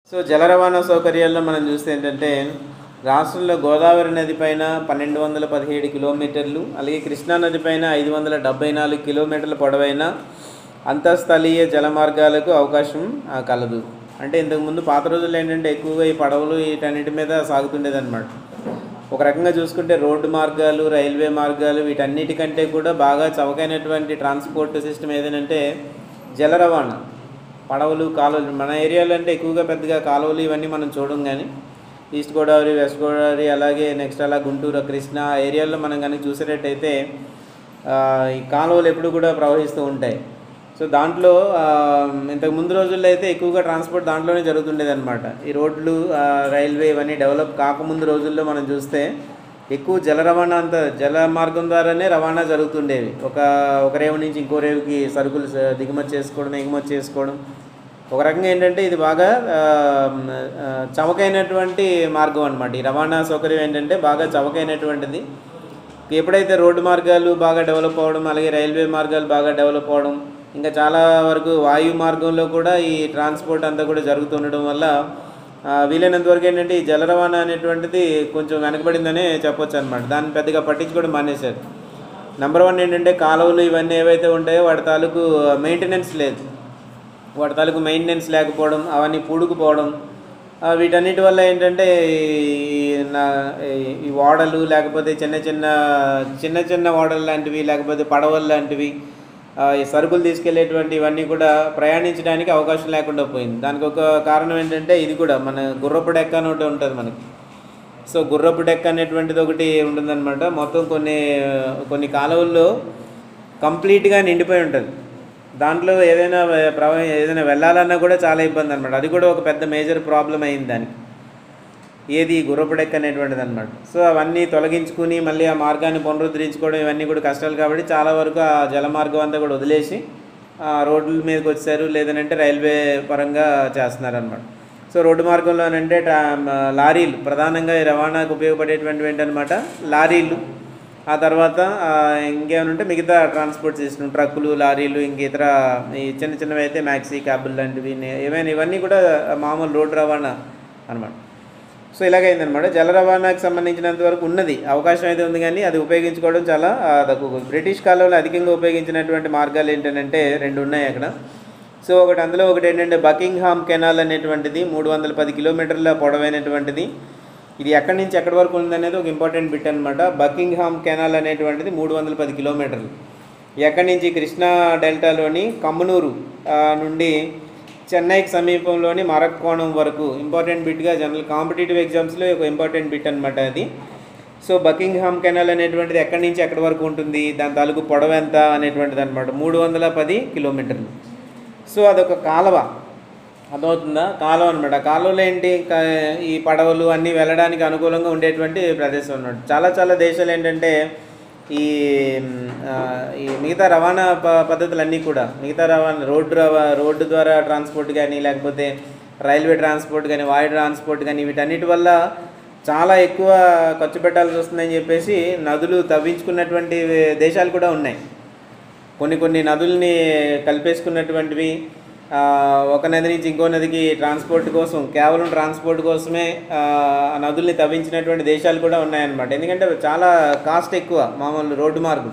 so జల రవాణా సౌకర్యాల్లో మనం చూస్తే ఏంటంటే రాష్ట్రంలో గోదావరి నది పైన పన్నెండు వందల పదిహేడు కిలోమీటర్లు అలాగే కృష్ణా నది పైన ఐదు వందల డెబ్బై నాలుగు కిలోమీటర్ల పొడవైన అంతఃస్థలీయ జల మార్గాలకు అవకాశం ఆ, కలదు అంటే ఇంతకుముందు పాత రోజుల్లో ఏంటంటే ఎక్కువగా ఈ పడవలు వీటన్నిటి మీద సాగుతుండేది అనమాట ఒక రకంగా చూసుకుంటే రోడ్డు మార్గాలు రైల్వే మార్గాలు వీటన్నిటికంటే కూడా బాగా చవకైనటువంటి ట్రాన్స్పోర్ట్ సిస్టమ్ ఏదంటే జల రవాణా పడవలు కాలువలు మన ఏరియాలో అంటే ఎక్కువగా పెద్దగా కాలువలు ఇవన్నీ మనం చూడం కానీ ఈస్ట్ గోదావరి వెస్ట్ గోదావరి అలాగే నెక్స్ట్ అలా గుంటూరు కృష్ణ ఆ ఏరియాలో మనం కనుక చూసేటట్టయితే ఆ, ఈ కాలువలు ఎప్పుడు కూడా ప్రవహిస్తూ ఉంటాయి సో దాంట్లో ఆ, ఇంతకు ముందు రోజుల్లో అయితే ఎక్కువగా ట్రాన్స్పోర్ట్ దాంట్లోనే జరుగుతుండేది అనమాట ఈ రోడ్లు ఆ, రైల్వే ఇవన్నీ డెవలప్ కాకముందు రోజుల్లో మనం చూస్తే ఎక్కువ జల రవాణా అంత జల మార్గం ద్వారానే రవాణా జరుగుతుండేవి ఒక ఒక రేవు నుంచి ఇంకో రేవుకి సరుకులు స- దిగుమతి చేసుకోవడం ఎగుమతి చేసుకోవడం ఒక రకంగా ఏంటంటే ఇది బాగా ఆ, ఆ, చవకైనటువంటి మార్గం అనమాట ఈ రవాణా సౌకర్యం ఏంటంటే బాగా చవకైనటువంటిది ఎప్పుడైతే రోడ్డు మార్గాలు బాగా డెవలప్ అవ్వడం అలాగే రైల్వే మార్గాలు బాగా డెవలప్ అవ్వడం ఇంకా చాలా వరకు వాయు మార్గంలో కూడా ఈ ట్రాన్స్పోర్ట్ అంతా కూడా జరుగుతుండడం వల్ల ఆ, వీలైనంత వరకు ఏంటంటే ఈ జల రవాణా అనేటువంటిది కొంచెం వెనకబడిందనే చెప్పొచ్చు అనమాట దాన్ని పెద్దగా పట్టించుకోవడం మానేశారు నెంబర్ వన్ ఏంటంటే కాలువలు ఇవన్నీ ఏవైతే ఉంటాయో వాటి తాలూకు మెయింటెనెన్స్ లేదు వాటి తాలూకు మెయింటెనెన్స్ లేకపోవడం అవన్నీ పూడుకుపోవడం ఆ, వీటన్నిటి వల్ల ఏంటంటే ఈ నా- ఈ- ఈ ఓడలు లేకపోతే చిన్న చిన్న చిన్న చిన్న ఓడలు లాంటివి లేకపోతే పడవలు లాంటివి ఆ, ఈ సరుకులు తీసుకెళ్లేటువంటి ఇవన్నీ కూడా ప్రయాణించడానికి అవకాశం లేకుండా పోయింది దానికి ఒక కారణం ఏంటంటే ఇది కూడా మన గుర్రపు డెక్క అని ఒకటి ఉంటుంది మనకి సో గుర్రపు డెక్క అనేటువంటిది ఒకటి ఉంటుందన్నమాట మొత్తం కొన్ని కొన్ని కాలువల్లో కంప్లీట్గా నిండిపోయి ఉంటుంది దాంట్లో ఏదైనా వే- ప్రవా ఏదైనా వెళ్ళాలన్నా కూడా చాలా ఇబ్బంది అనమాట అది కూడా ఒక పెద్ద మేజర్ ప్రాబ్లం అయింది దానికి ఏది ఈ గుర్రపు డెక్క అనేటువంటిది అనమాట సో అవన్నీ తొలగించుకుని మళ్ళీ ఆ మార్గాన్ని పునరుద్ధరించుకోవడం ఇవన్నీ కూడా కష్టాలు కాబట్టి చాలా వరకు ఆ జల మార్గం అంతా కూడా వదిలేసి ఆ రోడ్ల మీదకి వచ్చారు లేదనంటే రైల్వే పరంగా చేస్తున్నారనమాట సో రోడ్డు మార్గంలోనంటే ట్రా- లారీలు ప్రధానంగా ఈ రవాణాకు ఉపయోగపడేటువంటివి ఏంటనమాట లారీలు ఆ తర్వాత ఆ, ఇంకేమైనా ఉంటే మిగతా ట్రాన్స్పోర్ట్ సిస్టమ్ ట్రక్కులు లారీలు ఇంక ఇతర ఈ చిన్న చిన్నవి అయితే మ్యాక్సీ క్యాబులు లాంటివి నే- ఏవైనా ఇవన్నీ కూడా మామూలు రోడ్డు రవాణా అనమాట సో ఇలాగైందనమాట జల రవాణాకు సంబంధించినంత వరకు ఉన్నది అవకాశం అయితే ఉంది కానీ అది ఉపయోగించుకోవడం చాలా ఆ, తక్కువ బ్రిటిష్ కాలంలో అధికంగా ఉపయోగించినటువంటి మార్గాలు ఏంటంటే రెండు ఉన్నాయి అక్కడ సో ఒకటి అందులో ఒకటి ఏంటంటే బకింగ్హామ్ కెనాల్ అనేటువంటిది మూడు వందల పది కిలోమీటర్ల పొడవైనటువంటిది ఇది ఎక్కడి నుంచి ఎక్కడి వరకు ఉందనేది ఒక ఇంపార్టెంట్ బిట్ అనమాట బకింగ్హామ్ కెనాల్ అనేటువంటిది మూడు వందల పది కిలోమీటర్లు ఎక్కడి నుంచి కృష్ణా డెల్టాలోని కమ్మనూరు ఆ, నుండి చెన్నైకి సమీపంలోని మరక్కోణం వరకు ఇంపార్టెంట్ బిట్గా జనరల్ కాంపిటేటివ్ ఎగ్జామ్స్లో ఒక ఇంపార్టెంట్ బిట్ అనమాట అది సో బకింగ్హామ్ కెనాల్ అనేటువంటిది ఎక్కడి నుంచి ఎక్కడి వరకు ఉంటుంది దాని తాలూకు పొడవు ఎంత అనేటువంటిది అనమాట మూడు వందల పది కిలోమీటర్లు సో అదొక కాలువ అర్థమవుతుందా కాలువ అనమాట కాలువలో ఏంటి క- ఈ పడవలు అన్నీ వెళ్ళడానికి అనుకూలంగా ఉండేటువంటి ప్రదేశం అన్నమాట చాలా చాలా దేశాలు ఏంటంటే ఈ మ్, ఆ, ఈ మిగతా రవాణా ప పద్ధతులన్నీ కూడా మిగతా రవాణా రోడ్డు రవా రోడ్డు ద్వారా ట్రాన్స్పోర్ట్ కానీ లేకపోతే రైల్వే ట్రాన్స్పోర్ట్ కానీ వాయు ట్రాన్స్పోర్ట్ కానీ వీటన్నిటి వల్ల చాలా ఎక్కువ ఖర్చు పెట్టాల్సి వస్తుందని చెప్పేసి నదులు తవ్వించుకున్నటువంటి దేశాలు కూడా ఉన్నాయి కొన్ని కొన్ని నదుల్ని కలిపేసుకున్నటువంటివి ఆ, ఒక నది నుంచి ఇంకో నదికి ట్రాన్స్పోర్ట్ కోసం కేవలం ట్రాన్స్పోర్ట్ కోసమే ఆ ఆ నదుల్ని తవ్వించినటువంటి దేశాలు కూడా ఉన్నాయన్నమాట ఎందుకంటే చాలా కాస్ట్ ఎక్కువ మామూలు రోడ్డు మార్గం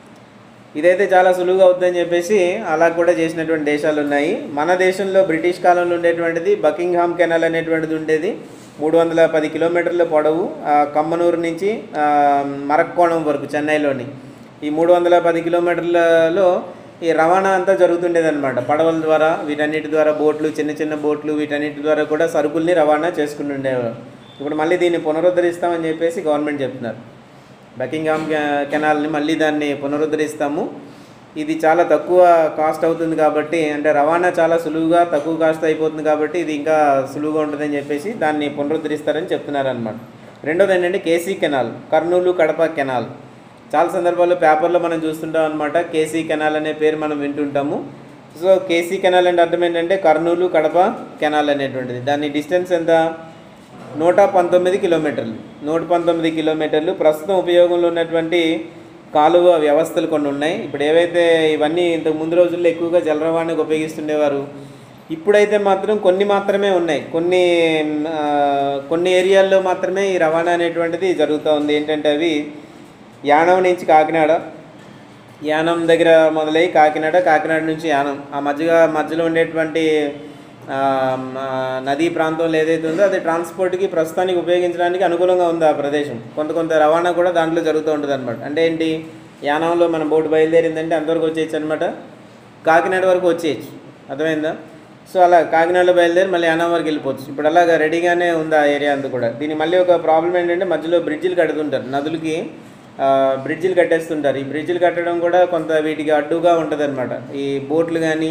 ఇదైతే చాలా సులువుగా అవుతుందని చెప్పేసి అలా కూడా చేసినటువంటి దేశాలు ఉన్నాయి మన దేశంలో బ్రిటిష్ కాలంలో ఉండేటువంటిది బకింగ్హామ్ కెనాల్ అనేటువంటిది ఉండేది మూడు వందల పది కిలోమీటర్ల పొడవు ఆ, కమ్మనూరు నుంచి ఆ, మరక్కోణం వరకు చెన్నైలోని ఈ మూడు వందల పది కిలోమీటర్లలో ఈ రవాణా అంతా జరుగుతుండేది అనమాట పడవల ద్వారా వీటన్నిటి ద్వారా బోట్లు చిన్న చిన్న బోట్లు వీటన్నిటి ద్వారా కూడా సరుకుల్ని రవాణా చేసుకుని ఉండేవారు ఇప్పుడు మళ్ళీ దీన్ని పునరుద్ధరిస్తామని చెప్పేసి గవర్నమెంట్ చెప్తున్నారు బకింగ్హామ్ కె- కెనాల్ని మళ్ళీ దాన్ని పునరుద్ధరిస్తాము ఇది చాలా తక్కువ కాస్ట్ అవుతుంది కాబట్టి అంటే రవాణా చాలా సులువుగా తక్కువ కాస్ట్ అయిపోతుంది కాబట్టి ఇది ఇంకా సులువుగా ఉంటుందని చెప్పేసి దాన్ని పునరుద్ధరిస్తారని చెప్తున్నారు అనమాట రెండోది ఏంటంటే KC canal Kurnool Kadapa canal చాలా సందర్భాల్లో పేపర్లో మనం చూస్తుంటాం అనమాట కేసీ కెనాల్ అనే పేరు మనం వింటుంటాము సో కేసీ కెనాల్ అంటే అర్థం ఏంటంటే కర్నూలు కడప కెనాల్ అనేటువంటిది దాని డిస్టెన్స్ ఎంత నూట పంతొమ్మిది కిలోమీటర్లు నూట పంతొమ్మిది కిలోమీటర్లు ప్రస్తుతం ఉపయోగంలో ఉన్నటువంటి కాలువ వ్యవస్థలు కొన్ని ఉన్నాయి ఇప్పుడు ఏవైతే ఇవన్నీ ఇంతకు ముందు రోజుల్లో ఎక్కువగా జల రవాణాకు ఉపయోగిస్తుండేవారు ఇప్పుడైతే మాత్రం కొన్ని మాత్రమే ఉన్నాయి కొన్ని ఆ, కొన్ని ఏరియాల్లో మాత్రమే ఈ రవాణా అనేటువంటిది జరుగుతూ ఉంది ఏంటంటే అవి యానం నుంచి కాకినాడ యానం దగ్గర మొదలై కాకినాడ కాకినాడ నుంచి యానం ఆ మధ్యగా మధ్యలో ఉండేటువంటి ఆ, ఆ, నదీ ప్రాంతంలో ఏదైతే ఉందో అది ట్రాన్స్పోర్ట్కి ప్రస్తుతానికి ఉపయోగించడానికి అనుకూలంగా ఉంది ఆ ప్రదేశం కొంత కొంత రవాణా కూడా దాంట్లో జరుగుతూ ఉంటుంది అనమాట అంటే ఏంటి యానంలో మన బోటు బయలుదేరిందంటే అంతవరకు వచ్చేయచ్చు అనమాట కాకినాడ వరకు వచ్చేయచ్చు అర్థమైందా సో అలా కాకినాడలో బయలుదేరి మళ్ళీ యానం వరకు వెళ్ళిపోవచ్చు ఇప్పుడు అలాగా రెడీగానే ఉంది ఆ ఏరియా అంతా కూడా దీని మళ్ళీ ఒక ప్రాబ్లం ఏంటంటే మధ్యలో బ్రిడ్జిలు కడుతుంటారు నదులకి ఆ, బ్రిడ్జిలు కట్టేస్తుంటారు ఈ బ్రిడ్జిలు కట్టడం కూడా కొంత వీటికి అడ్డుగా ఉంటుంది అనమాట ఈ బోట్లు కానీ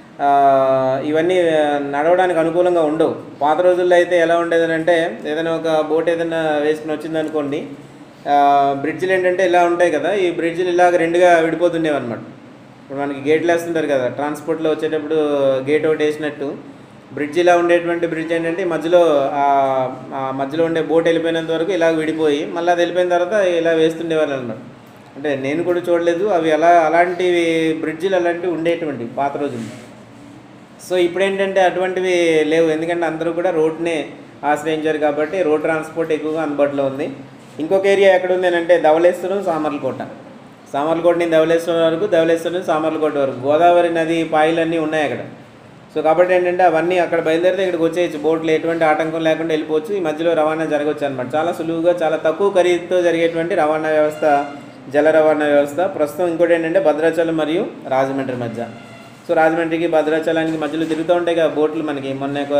ఇవన్నీ ఆ, నడవడానికి అనుకూలంగా ఉండవు పాత రోజుల్లో అయితే ఎలా ఉండేది అంటే ఏదైనా ఒక బోట్ ఏదైనా వేసుకుని వచ్చిందనుకోండి ఆ, బ్రిడ్జిలు ఏంటంటే ఇలా ఉంటాయి కదా ఈ బ్రిడ్జిలు ఇలాగ రెండుగా విడిపోతుండేవి అనమాట ఇప్పుడు మనకి గేట్లు వేస్తుంటారు కదా ట్రాన్స్పోర్ట్లో వచ్చేటప్పుడు గేట్ ఒకటి వేసినట్టు బ్రిడ్జ్ ఇలా ఉండేటువంటి బ్రిడ్జ్ ఏంటంటే ఈ మధ్యలో ఆ ఆ మధ్యలో ఉండే బోట్ వెళ్ళిపోయినంత వరకు ఇలా విడిపోయి మళ్ళీ అది వెళ్ళిపోయిన తర్వాత ఇలా వేస్తుండేవాళ్ళు అనమాట అంటే నేను కూడా చూడలేదు అవి అలా అలాంటివి బ్రిడ్జిలు అలాంటివి ఉండేటువంటి పాత రోజుల్లో సో ఇప్పుడు ఏంటంటే అటువంటివి లేవు ఎందుకంటే అందరూ కూడా రోడ్నే ఆశ్రయించారు కాబట్టి రోడ్ ట్రాన్స్పోర్ట్ ఎక్కువగా అందుబాటులో ఉంది ఇంకొక ఏరియా ఎక్కడ ఉంది అని అంటే ధవళేశ్వరం సామర్లకోట సామర్లకోట నుంచి ధవళేశ్వరం వరకు ధవళేశ్వరం నుంచి సామర్లకోట వరకు గోదావరి నది పాయలన్నీ ఉన్నాయి అక్కడ సో కాబట్టి ఏంటంటే అవన్నీ అక్కడ బయలుదేరితే ఇక్కడికి వచ్చేయచ్చు బోట్లు ఎటువంటి ఆటంకం లేకుండా వెళ్ళిపోవచ్చు ఈ మధ్యలో రవాణా జరగవచ్చు అనమాట చాలా సులువుగా చాలా తక్కువ ఖరీదుతో జరిగేటువంటి రవాణా వ్యవస్థ జల రవాణా వ్యవస్థ ప్రస్తుతం ఇంకోటి ఏంటంటే భద్రాచలం మరియు రాజమండ్రి మధ్య సో రాజమండ్రికి భద్రాచలానికి మధ్యలో తిరుగుతూ ఉంటాయి కదా బోట్లు మనకి మొన్న ఒక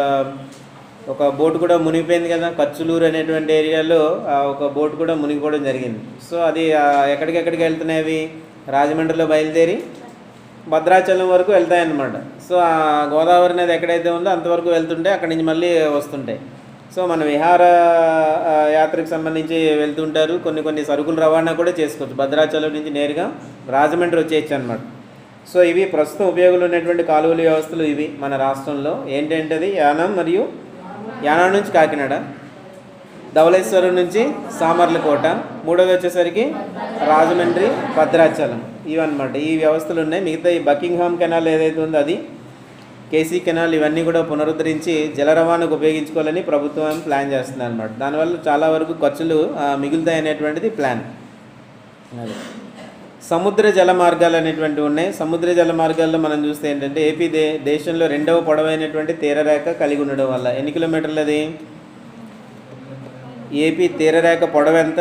ఒక బోట్ కూడా మునిగిపోయింది కదా కచ్చులూరు అనేటువంటి ఏరియాలో ఆ ఒక బోట్ కూడా మునిగిపోవడం జరిగింది సో అది ఆ, ఎక్కడికెక్కడికి వెళ్తున్నాయి అవి రాజమండ్రిలో బయలుదేరి భద్రాచలం వరకు వెళ్తాయి అన్నమాట సో ఆ గోదావరి నది ఎక్కడైతే ఉందో అంతవరకు వెళ్తుంటే అక్కడి నుంచి మళ్ళీ వస్తుంటాయి సో మన విహార ఆ, యాత్రకు సంబంధించి వెళ్తుంటారు కొన్ని కొన్ని సరుకులు రవాణా కూడా చేసుకోవచ్చు భద్రాచలం నుంచి నేరుగా రాజమండ్రి వచ్చేయచ్చు అనమాట సో ఇవి ప్రస్తుతం ఉపయోగంలో ఉన్నటువంటి కాలువల వ్యవస్థలు ఇవి మన రాష్ట్రంలో ఏంటంటది యానం మరియు యానం నుంచి కాకినాడ ధవళేశ్వరం నుంచి సామర్లకోట మూడోది వచ్చేసరికి రాజమండ్రి భద్రాచలం ఇవన్నమాట ఈ వ్యవస్థలు ఉన్నాయి మిగతా ఈ బకింగ్హామ్ కెనాల్ ఏదైతే ఉందో అది కేసీ కెనాల్ ఇవన్నీ కూడా పునరుద్ధరించి జల రవాణాకు ఉపయోగించుకోవాలని ప్రభుత్వం ప్లాన్ చేస్తుంది అనమాట దానివల్ల చాలా వరకు ఖర్చులు ఆ, మిగులుతాయి అనేటువంటిది ప్లాన్ అది సముద్ర జల మార్గాలు అనేటువంటివి ఉన్నాయి సముద్ర జల మార్గాల్లో మనం చూస్తే ఏంటంటే ఏపీ దే దేశంలో రెండవ పొడవైనటువంటి తీరరేఖ కలిగి ఉండడం వల్ల ఎన్ని కిలోమీటర్లు అది ఏపీ తీరరేఖ పొడవు ఎంత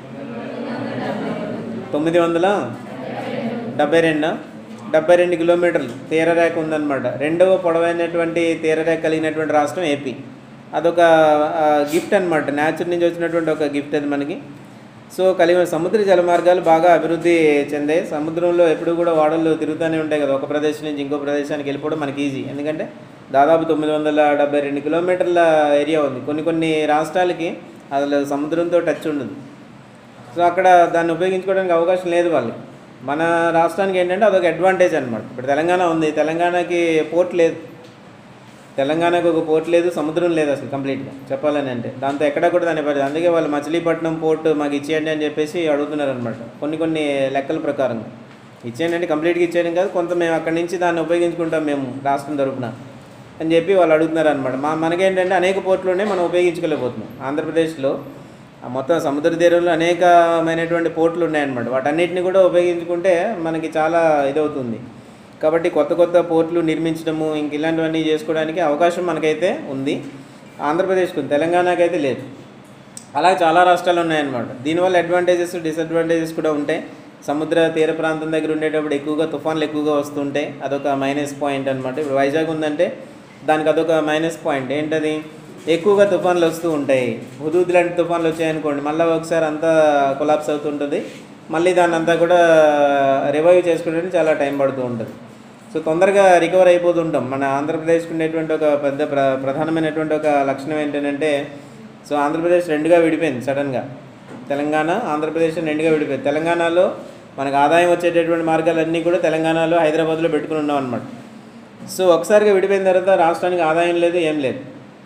తొమ్మిది వందల డెబ్బై రెండా డెబ్బై రెండు కిలోమీటర్లు తీరరేఖ ఉందన్నమాట రెండవ పొడవైనటువంటి తీరరేఖ కలిగినటువంటి రాష్ట్రం ఏపీ అదొక గిఫ్ట్ అనమాట నేచర్ నుంచి వచ్చినటువంటి ఒక గిఫ్ట్ అది మనకి సో కలిగిన సముద్ర జల మార్గాలు బాగా అభివృద్ధి చెందాయి సముద్రంలో ఎప్పుడు కూడా ఓడలు తిరుగుతూనే ఉంటాయి కదా ఒక ప్రదేశం నుంచి ఇంకో ప్రదేశానికి వెళ్ళిపోవడం మనకి ఈజీ ఎందుకంటే దాదాపు తొమ్మిది వందల డెబ్బై రెండు కిలోమీటర్ల ఏరియా ఉంది కొన్ని కొన్ని రాష్ట్రాలకి అసలు సముద్రంతో టచ్ ఉండదు సో అక్కడ దాన్ని ఉపయోగించుకోవడానికి అవకాశం లేదు వాళ్ళకి మన రాష్ట్రానికి ఏంటంటే అదొక అడ్వాంటేజ్ అనమాట ఇప్పుడు తెలంగాణ ఉంది తెలంగాణకి పోర్ట్ లేదు తెలంగాణకు ఒక పోర్ట్ లేదు సముద్రం లేదు అసలు కంప్లీట్గా చెప్పాలని అంటే దాంతో ఎక్కడ కూడా దాని పడి అందుకే వాళ్ళు మచిలీపట్నం పోర్ట్ మాకు ఇచ్చేయండి అని చెప్పేసి అడుగుతున్నారు అనమాట కొన్ని కొన్ని లెక్కల ప్రకారంగా ఇచ్చేయండి అంటే కంప్లీట్గా ఇచ్చేయడం కాదు కొంత మేము అక్కడి నుంచి దాన్ని ఉపయోగించుకుంటాం మేము రాష్ట్రం తరపున అని చెప్పి వాళ్ళు అడుగుతున్నారు అనమాట మా మనకేంటంటే అనేక పోర్ట్లు ఉన్నాయి మనం ఉపయోగించుకోలేకపోతున్నాం ఆంధ్రప్రదేశ్లో ఆ మొత్తం సముద్ర తీరంలో అనేకమైనటువంటి పోర్ట్లు ఉన్నాయన్నమాట వాటన్నిటిని కూడా ఉపయోగించుకుంటే మనకి చాలా ఇదవుతుంది కాబట్టి కొత్త కొత్త పోర్ట్లు నిర్మించడము ఇంక ఇలాంటివన్నీ చేసుకోవడానికి అవకాశం మనకైతే ఉంది ఆంధ్రప్రదేశ్కు ఉంది తెలంగాణకి అయితే లేదు అలా చాలా రాష్ట్రాలు ఉన్నాయన్నమాట దీనివల్ల అడ్వాంటేజెస్ డిసడ్వాంటేజెస్ కూడా ఉంటాయి సముద్ర తీర ప్రాంతం దగ్గర ఉండేటప్పుడు ఎక్కువగా తుఫాన్లు ఎక్కువగా వస్తుంటాయి అదొక మైనస్ పాయింట్ అనమాట ఇప్పుడు వైజాగ్ ఉందంటే దానికి అదొక మైనస్ పాయింట్ ఏంటది ఎక్కువగా తుఫాన్లు వస్తూ ఉంటాయి హుదూద్ లాంటి తుఫాన్లు వచ్చాయనుకోండి మళ్ళీ ఒకసారి అంతా కొలాప్స్ అవుతుంటుంది మళ్ళీ దాన్ని అంతా కూడా రివైవ్ చేసుకోవడానికి చాలా టైం పడుతూ ఉంటుంది సో తొందరగా రికవర్ అయిపోతుంటాం మన ఆంధ్రప్రదేశ్కి ఉండేటువంటి ఒక పెద్ద ప్ర ప్రధానమైనటువంటి ఒక లక్షణం ఏంటంటే సో ఆంధ్రప్రదేశ్ రెండుగా విడిపోయింది సడన్గా తెలంగాణ ఆంధ్రప్రదేశ్ రెండుగా విడిపోయింది తెలంగాణలో మనకు ఆదాయం వచ్చేటటువంటి మార్గాలన్నీ కూడా తెలంగాణలో హైదరాబాద్లో పెట్టుకుని ఉన్నాం అనమాట సో ఒకసారిగా విడిపోయిన తర్వాత రాష్ట్రానికి ఆదాయం లేదు ఏం లేదు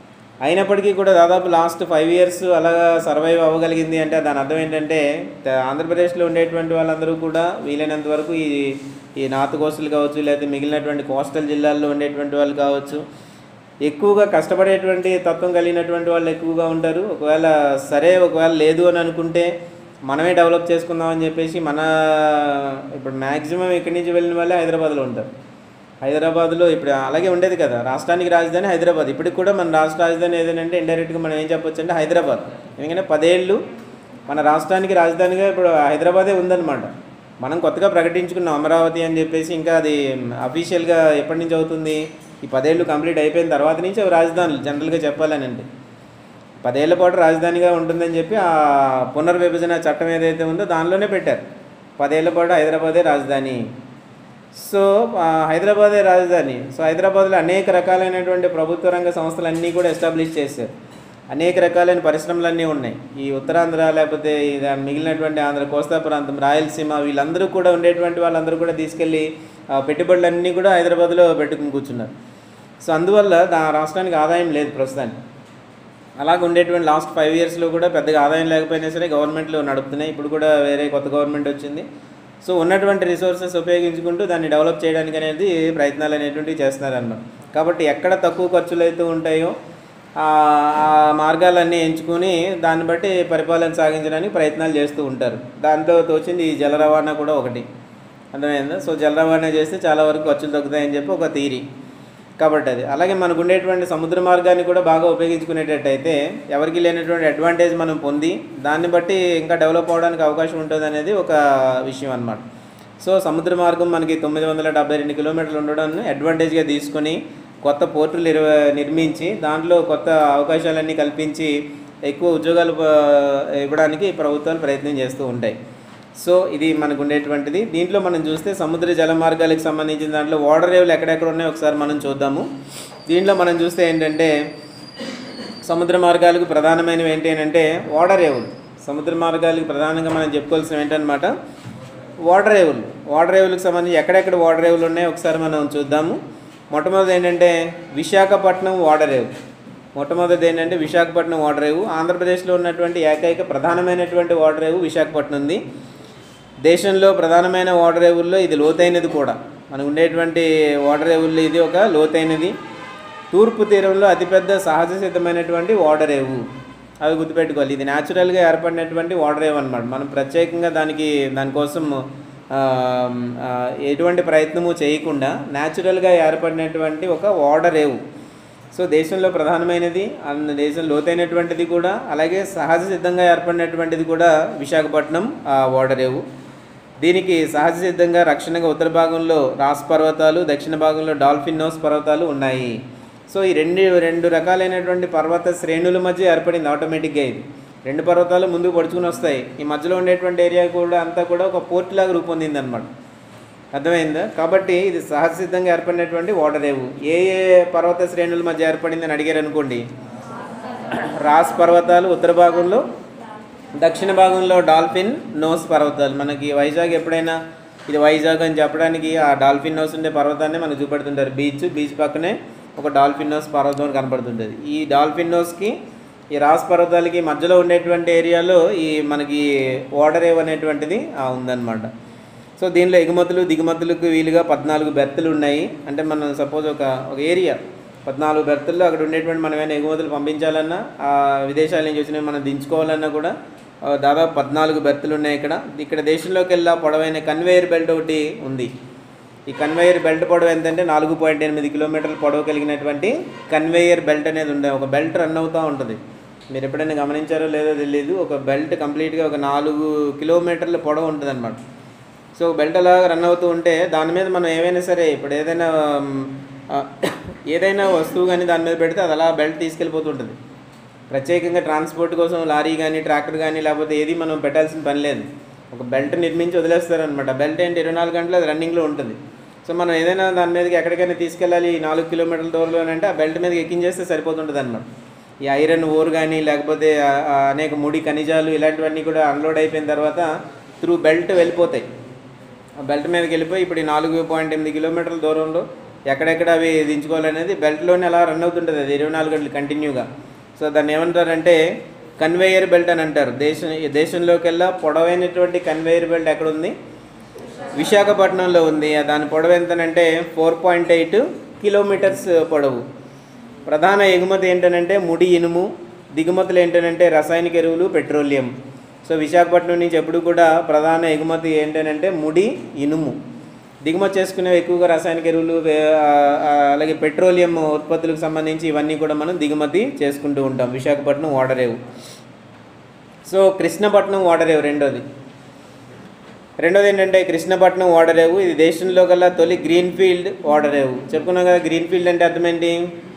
అయినప్పటికీ కూడా దాదాపు లాస్ట్ ఫైవ్ ఇయర్స్ అలాగా సర్వైవ్ అవ్వగలిగింది అంటే దాని అర్థం ఏంటంటే త- ఆంధ్రప్రదేశ్లో ఉండేటువంటి వాళ్ళందరూ కూడా వీలైనంత వరకు ఈ ఈ నార్త్ కోస్టల్ కావచ్చు లేకపోతే మిగిలినటువంటి కోస్టల్ జిల్లాల్లో ఉండేటువంటి వాళ్ళు కావచ్చు ఎక్కువగా కష్టపడేటువంటి తత్వం కలిగినటువంటి వాళ్ళు ఎక్కువగా ఉంటారు ఒకవేళ సరే ఒకవేళ లేదు అని అనుకుంటే మనమే డెవలప్ చేసుకుందామని చెప్పేసి మన ఇప్పుడు మ్యాక్సిమం ఇక్కడి నుంచి వెళ్ళిన వాళ్ళే హైదరాబాద్లో ఉంటారు హైదరాబాద్లో ఇప్పుడు అలాగే ఉండేది కదా రాష్ట్రానికి రాజధాని హైదరాబాద్ ఇప్పటికి కూడా మన రాష్ట్ర రాజధాని ఏదంటే ఇండైరెక్ట్గా మనం ఏం చెప్పొచ్చు అంటే హైదరాబాద్ ఎందుకంటే పదేళ్ళు మన రాష్ట్రానికి రాజధానిగా ఇప్పుడు హైదరాబాదే ఉందన్నమాట మనం కొత్తగా ప్రకటించుకున్నాం అమరావతి అని చెప్పేసి ఇంకా అది అఫీషియల్గా ఎప్పటి నుంచి అవుతుంది ఈ పదేళ్ళు కంప్లీట్ అయిపోయిన తర్వాత నుంచి అవి రాజధానులు జనరల్గా చెప్పాలని అంటే పదేళ్ల పాటు రాజధానిగా ఉంటుందని చెప్పి ఆ పునర్విభజన చట్టం ఏదైతే ఉందో దానిలోనే పెట్టారు పదేళ్ల పాటు హైదరాబాదే రాజధాని సో ఆ, హైదరాబాదే రాజధాని సో హైదరాబాద్లో అనేక రకాలైనటువంటి ప్రభుత్వ రంగ సంస్థలన్నీ కూడా ఎస్టాబ్లిష్ చేశారు అనేక రకాలైన పరిశ్రమలన్నీ ఉన్నాయి ఈ ఉత్తరాంధ్ర లేకపోతే ఈ దా- మిగిలినటువంటి ఆంధ్ర కోస్తా ప్రాంతం రాయలసీమ వీళ్ళందరూ కూడా ఉండేటువంటి వాళ్ళందరూ కూడా తీసుకెళ్ళి ఆ, పెట్టుబడులన్నీ కూడా హైదరాబాద్లో పెట్టుకుని కూర్చున్నారు సో అందువల్ల దా రాష్ట్రానికి ఆదాయం లేదు ప్రస్తుతానికి అలాగ ఉండేటువంటి లాస్ట్ ఫైవ్ ఇయర్స్లో కూడా పెద్దగా ఆదాయం లేకపోయినా సరే గవర్నమెంట్లో నడుపుతున్నాయి ఇప్పుడు కూడా వేరే కొత్త గవర్నమెంట్ వచ్చింది సో ఉన్నటువంటి రిసోర్సెస్ ఉపయోగించుకుంటూ దాన్ని డెవలప్ చేయడానికి అనేది ప్రయత్నాలు అనేటువంటివి చేస్తున్నారన్నమాట కాబట్టి ఎక్కడ తక్కువ ఖర్చులు అయితే ఉంటాయో ఆ ఆ మార్గాలన్నీ ఎంచుకొని దాన్ని బట్టి పరిపాలన సాగించడానికి ప్రయత్నాలు చేస్తూ ఉంటారు దాంట్లో తోచింది ఈ జల రవాణా కూడా ఒకటి అర్థమైందా సో జల రవాణా చేస్తే చాలా వరకు ఖర్చులు తగ్గుతాయని చెప్పి ఒక థీరీ కాబట్టి అది అలాగే మనకు ఉండేటువంటి సముద్ర మార్గాన్ని కూడా బాగా ఉపయోగించుకునేటట్టయితే ఎవరికి లేనటువంటి అడ్వాంటేజ్ మనం పొంది దాన్ని బట్టి ఇంకా డెవలప్ అవడానికి అవకాశం ఉంటుంది అనేది ఒక విషయం అన్నమాట సో సముద్ర మార్గం మనకి తొమ్మిది వందల డెబ్బై రెండు కిలోమీటర్లు ఉండడాన్ని అడ్వాంటేజ్గా తీసుకొని కొత్త పోర్టులు నిర్వ నిర్మించి దాంట్లో కొత్త అవకాశాలన్నీ కల్పించి ఎక్కువ ఉద్యోగాలు ఆ, ఇవ్వడానికి ప్రభుత్వాలు ప్రయత్నం చేస్తూ ఉంటాయి సో ఇది మనకు ఉండేటువంటిది దీంట్లో మనం చూస్తే సముద్ర జల మార్గాలకు సంబంధించిన దాంట్లో వాటర్ రేవులు ఎక్కడెక్కడ ఉన్నాయో ఒకసారి మనం చూద్దాము దీంట్లో మనం చూస్తే ఏంటంటే సముద్ర మార్గాలకు ప్రధానమైనవి ఏంటి అని అంటే వాటర్ రేవులు సముద్ర మార్గాలకు ప్రధానంగా మనం చెప్పుకోవాల్సిన ఏంటన్నమాట వాటర్ రేవులు వాటర్ రేవులకు సంబంధించి ఎక్కడెక్కడ వాటర్ రేవులు ఉన్నాయో ఒకసారి మనం చూద్దాము మొట్టమొదటి ఏంటంటే విశాఖపట్నం వాటర్ రేవు మొట్టమొదటిది ఏంటంటే విశాఖపట్నం వాటర్ రేవు ఆంధ్రప్రదేశ్లో ఉన్నటువంటి ఏకైక ప్రధానమైనటువంటి వాటర్ రేవు విశాఖపట్నం ఉంది దేశంలో ప్రధానమైన వాటర్ రేవుల్లో ఇది లోతైనది కూడా మనకు ఉండేటువంటి వాటర్ రేవుల్లో ఇది ఒక లోతైనది తూర్పు తీరంలో అతిపెద్ద సహజ సిద్ధమైనటువంటి వాటర్ రేవు అవి గుర్తుపెట్టుకోవాలి ఇది న్యాచురల్గా ఏర్పడినటువంటి వాటర్ రేవ్ అనమాట మనం ప్రత్యేకంగా దానికి దానికోసం ఆ, ఆ, ఎటువంటి ప్రయత్నము చేయకుండా న్యాచురల్గా ఏర్పడినటువంటి ఒక వాటర్ రేవు సో దేశంలో ప్రధానమైనది అన్న దేశం లోతైనటువంటిది కూడా అలాగే సహజ సిద్ధంగా ఏర్పడినటువంటిది కూడా విశాఖపట్నం ఆ వాటర్ రేవు దీనికి సహజ సిద్ధంగా రక్షణగా ఉత్తర భాగంలో రాస్ పర్వతాలు దక్షిణ భాగంలో డాల్ఫిన్ నోస్ పర్వతాలు ఉన్నాయి సో ఈ రెండు రెండు రకాలైనటువంటి పర్వత శ్రేణుల మధ్య ఏర్పడింది ఆటోమేటిక్గా ఇది రెండు పర్వతాలు ముందుకు పడుచుకుని వస్తాయి ఈ మధ్యలో ఉండేటువంటి ఏరియా కూడా అంతా కూడా ఒక పోర్ట్ లాగా రూపొందింది అనమాట అర్థమైందా కాబట్టి ఇది సహజ సిద్ధంగా ఏర్పడినటువంటి వాటర్ రేవు ఏ ఏ పర్వత శ్రేణుల మధ్య ఏర్పడిందని అడిగారు అనుకోండి రాస్ పర్వతాలు ఉత్తర భాగంలో దక్షిణ భాగంలో డాల్ఫిన్ నోస్ పర్వతాలు మనకి వైజాగ్ ఎప్పుడైనా ఇది వైజాగ్ అని చెప్పడానికి ఆ డాల్ఫిన్ నోస్ ఉండే పర్వతాన్ని మనకు చూపెడుతుంటారు బీచ్ బీచ్ పక్కనే ఒక డాల్ఫిన్ నోస్ పర్వతం కనపడుతుంటుంది ఈ డాల్ఫిన్ నోస్కి ఈ రాస్ పర్వతాలకి మధ్యలో ఉండేటువంటి ఏరియాలో ఈ మనకి వాటర్ ఏవ్ అనేటువంటిది ఆ, ఉందన్నమాట సో దీనిలో ఎగుమతులు దిగుమతులకు వీలుగా పద్నాలుగు బెర్తులు ఉన్నాయి అంటే మనం సపోజ్ ఒక ఒక ఏరియా పద్నాలుగు బెర్తుల్లో అక్కడ ఉండేటువంటి మనం ఏమైనా ఎగుమతులు పంపించాలన్నా ఆ విదేశాల నుంచి వచ్చినవి మనం దించుకోవాలన్నా కూడా ఆ, దాదాపు పద్నాలుగు బెర్తులు ఉన్నాయి ఇక్కడ ఇక్కడ దేశంలోకి వెళ్ళా పొడవైన కన్వేయర్ బెల్ట్ ఒకటి ఉంది ఈ కన్వేయర్ బెల్ట్ పొడవు ఎంతంటే నాలుగు పాయింట్ ఎనిమిది కిలోమీటర్ల పొడవు కలిగినటువంటి కన్వేయర్ బెల్ట్ అనేది ఉండే ఒక బెల్ట్ రన్ అవుతూ ఉంటుంది మీరు ఎప్పుడైనా గమనించారో లేదో తెలియదు ఒక బెల్ట్ కంప్లీట్గా ఒక నాలుగు కిలోమీటర్ల పొడవు ఉంటుంది అనమాట సో బెల్ట్ అలా రన్ అవుతూ ఉంటే దాని మీద మనం ఏమైనా సరే ఇప్పుడు ఏదైనా మ్, ఆ, ఏదైనా వస్తువు కానీ దాని మీద పెడితే అది అలా బెల్ట్ తీసుకెళ్ళిపోతుంటుంది ప్రత్యేకంగా ట్రాన్స్పోర్ట్ కోసం లారీ కానీ ట్రాక్టర్ కానీ లేకపోతే ఏది మనం పెట్టాల్సిన పని లేదు ఒక బెల్ట్ నిర్మించి వదిలేస్తారనమాట బెల్ట్ ఏంటి ఇరవై నాలుగు గంటలు అది రన్నింగ్లో ఉంటుంది సో మనం ఏదైనా దాని మీదకి ఎక్కడికైనా తీసుకెళ్ళాలి ఈ నాలుగు కిలోమీటర్ల దూరంలో అంటే ఆ బెల్ట్ మీదకి ఎక్కించేస్తే సరిపోతుంటుంది అనమాట ఈ ఐరన్ ఓర్ కానీ లేకపోతే ఆ- ఆ అనేక ముడి ఖనిజాలు ఇలాంటివన్నీ కూడా అన్లోడ్ అయిపోయిన తర్వాత త్రూ బెల్ట్ వెళ్ళిపోతాయి ఆ బెల్ట్ మీదకి వెళ్ళిపోయి ఇప్పుడు ఈ నాలుగు పాయింట్ ఎనిమిది కిలోమీటర్ల దూరంలో ఎక్కడెక్కడ అవి దించుకోవాలనేది బెల్ట్లోనే అలా రన్ అవుతుంటుంది అది ఇరవై నాలుగు గంటలు కంటిన్యూగా సో దాన్ని ఏమంటారంటే కన్వేయర్ బెల్ట్ అని అంటారు దేశం దేశంలోకెల్లా పొడవైనటువంటి కన్వేయర్ బెల్ట్ ఎక్కడ ఉంది విశాఖపట్నంలో ఉంది దాని పొడవు ఎంతనంటే ఫోర్ పాయింట్ ఎయిట్ కిలోమీటర్స్ పొడవు ప్రధాన ఎగుమతి ఏంటనంటే ముడి ఇనుము దిగుమతులు ఏంటనంటే రసాయనిక ఎరువులు పెట్రోలియం సో విశాఖపట్నం నుంచి ఎప్పుడు కూడా ప్రధాన ఎగుమతి ఏంటనంటే ముడి ఇనుము దిగుమతి చేసుకునేవి ఎక్కువగా రసాయనిక ఎరువులు వే- ఆ, ఆ, అలాగే పెట్రోలియం ఉత్పత్తులకు సంబంధించి ఇవన్నీ కూడా మనం దిగుమతి చేసుకుంటూ ఉంటాం విశాఖపట్నం ఓడరేవు సో కృష్ణపట్నం ఓడరేవు రెండోది రెండోది ఏంటంటే కృష్ణపట్నం ఓడరేవు ఇది దేశంలో గల తొలి గ్రీన్ ఫీల్డ్ ఓడరేవు చెప్పుకున్నాం కదా గ్రీన్ ఫీల్డ్ అంటే అర్థం ఏంటి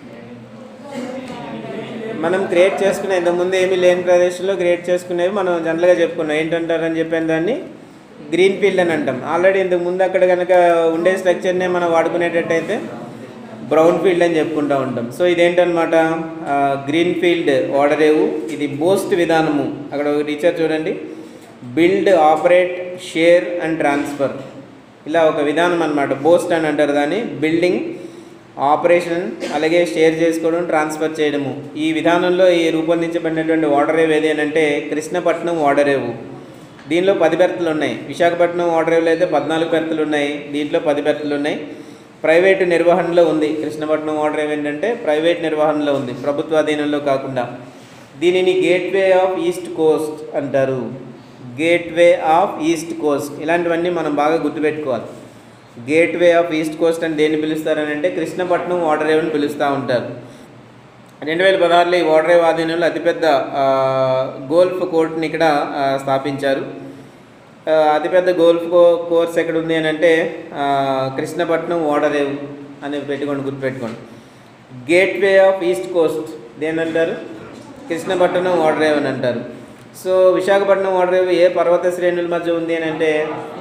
మనం క్రియేట్ చేసుకునే ఇంతకుముందు ఏమీ లేని ప్రదేశంలో క్రియేట్ చేసుకునేవి మనం జనరల్గా చెప్పుకున్నాం ఏంటంటారని చెప్పిన దాన్ని గ్రీన్ ఫీల్డ్ అని అంటాం ఆల్రెడీ ఇంతకు ముందు అక్కడ కనుక ఉండే స్ట్రక్చర్నే మనం వాడుకునేటట్టయితే బ్రౌన్ ఫీల్డ్ అని చెప్పుకుంటూ ఉంటాం సో ఇదేంటనమాట గ్రీన్ ఫీల్డ్ ఓడరేవు ఇది బోస్ట్ విధానము అక్కడ ఒక టీచర్ చూడండి build operate share and transfer ఇలా ఒక విధానం అనమాట బోస్ట్ అని అంటారు దాన్ని బిల్డింగ్ ఆపరేషన్ అలాగే షేర్ చేసుకోవడం ట్రాన్స్ఫర్ చేయడము ఈ విధానంలో ఈ రూపొందించబడినటువంటి వాటరేవ్ ఏది అని అంటే కృష్ణపట్నం వాటరేవు దీనిలో పది బెర్తలు ఉన్నాయి విశాఖపట్నం వాటరేవులో అయితే పద్నాలుగు బెర్తలు ఉన్నాయి దీంట్లో పది బెర్తలు ఉన్నాయి ప్రైవేటు నిర్వహణలో ఉంది కృష్ణపట్నం వాటరేవ్ ఏంటంటే ప్రైవేట్ నిర్వహణలో ఉంది ప్రభుత్వ అధీనంలో కాకుండా దీనిని గేట్వే ఆఫ్ ఈస్ట్ కోస్ట్ అంటారు గేట్వే ఆఫ్ ఈస్ట్ కోస్ట్ ఇలాంటివన్నీ మనం బాగా గుర్తుపెట్టుకోవాలి గేట్వే ఆఫ్ ఈస్ట్ కోస్ట్ అని దేన్ని పిలుస్తారని అంటే కృష్ణపట్నం వాటరేవ్ అని పిలుస్తూ ఉంటారు రెండు వేల పదహారులో ఈ వాటరేవ్ ఆధీనంలో అతిపెద్ద ఆ, గోల్ఫ్ కోర్ట్ని ఇక్కడ ఆ, స్థాపించారు ఆ, అతిపెద్ద గోల్ఫ్ కో కోర్స్ ఎక్కడ ఉంది అని అంటే ఆ, కృష్ణపట్నం ఓడరేవ్ అని పెట్టుకోండి గుర్తుపెట్టుకోండి గేట్వే ఆఫ్ ఈస్ట్ కోస్ట్ దేని అంటారు కృష్ణపట్నం ఓడరేవ్ అని అంటారు సో విశాఖపట్నం ఓడరేవ్ ఏ పర్వత శ్రేణుల మధ్య ఉంది అని అంటే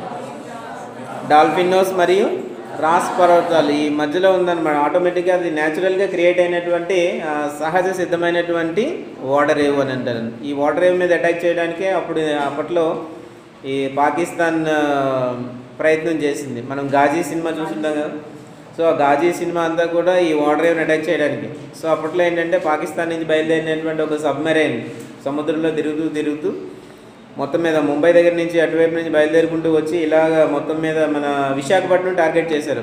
డాల్ఫినోస్ మరియు రాస్ పర్వతాలు ఈ మధ్యలో ఉందన్నమాట ఆటోమేటిక్గా అది న్యాచురల్గా క్రియేట్ అయినటువంటి ఆ, సహజ సిద్ధమైనటువంటి వాటర్ వేవ్ అని అంటారు ఈ వాటర్ వేవ్ మీద అటాక్ చేయడానికే అప్పుడు అప్పట్లో ఈ పాకిస్తాన్ ఆ, ప్రయత్నం చేసింది మనం గాజీ సినిమా చూస్తుంటాం కదా సో ఆ గాజీ సినిమా అంతా కూడా ఈ వాటర్ వేవ్ని అటాక్ చేయడానికి సో అప్పట్లో ఏంటంటే పాకిస్తాన్ నుంచి బయలుదేరినటువంటి ఒక సబ్మెరైన్ సముద్రంలో తిరుగుతూ తిరుగుతూ మొత్తం మీద ముంబై దగ్గర నుంచి అటువైపు నుంచి బయలుదేరుకుంటూ వచ్చి ఇలాగ మొత్తం మీద మన విశాఖపట్నం టార్గెట్ చేశారు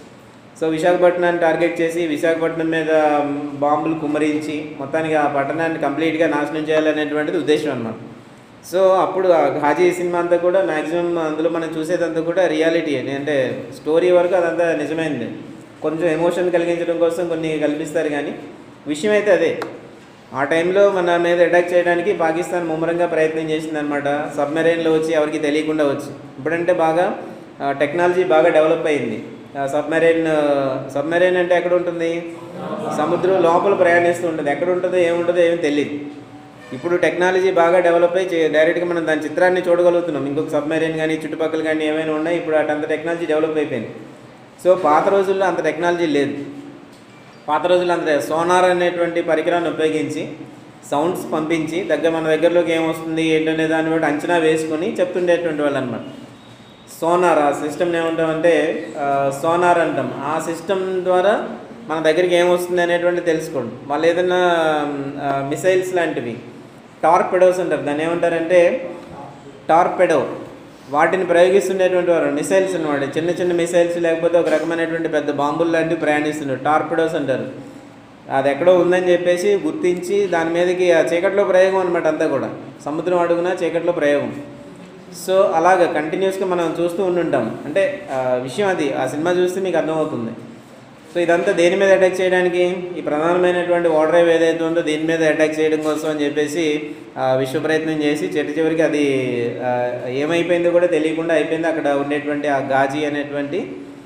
సో విశాఖపట్నాన్ని టార్గెట్ చేసి విశాఖపట్నం మీద బాంబులు కుమ్మరించి మొత్తానికి ఆ పట్టణాన్ని కంప్లీట్గా నాశనం చేయాలనేటువంటిది ఉద్దేశం అన్నమాట సో అప్పుడు ఆ ఘాజీ సినిమా అంతా కూడా మ్యాక్సిమం అందులో మనం చూసేదంతా కూడా రియాలిటీ అంటే స్టోరీ వరకు అదంతా నిజమైంది కొంచెం ఎమోషన్ కలిగించడం కోసం కొన్ని కల్పిస్తారు కానీ విషయం అయితే అదే ఆ టైంలో మన మీద అటాక్ చేయడానికి పాకిస్తాన్ ముమ్మరంగా ప్రయత్నం చేసిందనమాట సబ్మెరైన్లో వచ్చి ఎవరికి తెలియకుండా వచ్చి ఇప్పుడంటే బాగా టెక్నాలజీ బాగా డెవలప్ అయింది సబ్మెరైన్ సబ్మెరైన్ అంటే ఎక్కడ ఉంటుంది సముద్రం లోపల ప్రయాణిస్తూ ఉంటుంది ఎక్కడ ఉంటుందో ఏముంటుందో ఏమీ తెలియదు ఇప్పుడు టెక్నాలజీ బాగా డెవలప్ అయ్యి చే- డైరెక్ట్గా మనం దాని చిత్రాన్ని చూడగలుగుతున్నాం ఇంకొక సబ్మెరైన్ కానీ చుట్టుపక్కల కానీ ఏమైనా ఉన్నాయి ఇప్పుడు అటంత టెక్నాలజీ డెవలప్ అయిపోయింది సో పాత రోజుల్లో అంత టెక్నాలజీ లేదు పాత రోజుల్లో అంత సోనార్ అనేటువంటి పరికరాన్ని ఉపయోగించి సౌండ్స్ పంపించి దగ్గర మన దగ్గరలోకి ఏమొస్తుంది ఏంటనే దాన్ని బట్టి అంచనా వేసుకొని చెప్తుండేటువంటి వాళ్ళు అనమాట సోనార్ ఆ సిస్టమ్ని ఏమంటామంటే ఆ, సోనార్ అంటాం ఆ సిస్టమ్ ద్వారా మన దగ్గరికి ఏమొస్తుంది అనేటువంటి తెలుసుకోండి వాళ్ళు ఏదైనా మిసైల్స్ లాంటివి టార్పెడోస్ అంటారు దాన్ని ఏమంటారంటే టార్పెడో వాటిని ప్రయోగిస్తుండేటువంటి వారు మిసైల్స్ అనమాట చిన్న చిన్న మిసైల్స్ లేకపోతే ఒక రకమైనటువంటి పెద్ద బాంబులు లాంటివి ప్రయాణిస్తున్నారు టార్పెడోస్ అంటారు అది ఎక్కడో ఉందని చెప్పేసి గుర్తించి దాని మీదకి ఆ చీకట్లో ప్రయోగం అనమాట అంతా కూడా సముద్రం అడుగున చీకట్లో ప్రయోగం సో అలాగ కంటిన్యూస్గా మనం చూస్తూ ఉండుంటాం అంటే ఆ, విషయం అది ఆ సినిమా చూస్తే మీకు అర్థమవుతుంది సో ఇదంతా దేని మీద అటాక్ చేయడానికి ఈ ప్రధానమైనటువంటి వాటర్ వేవ్ ఏదైతే ఉందో దీని మీద అటాక్ చేయడం కోసం అని చెప్పేసి ఆ, విశ్వ ప్రయత్నం చేసి చెట్టు చివరికి అది ఆ, ఏమైపోయిందో కూడా తెలియకుండా అయిపోయింది అక్కడ ఉండేటువంటి ఆ గాజీ అనేటువంటి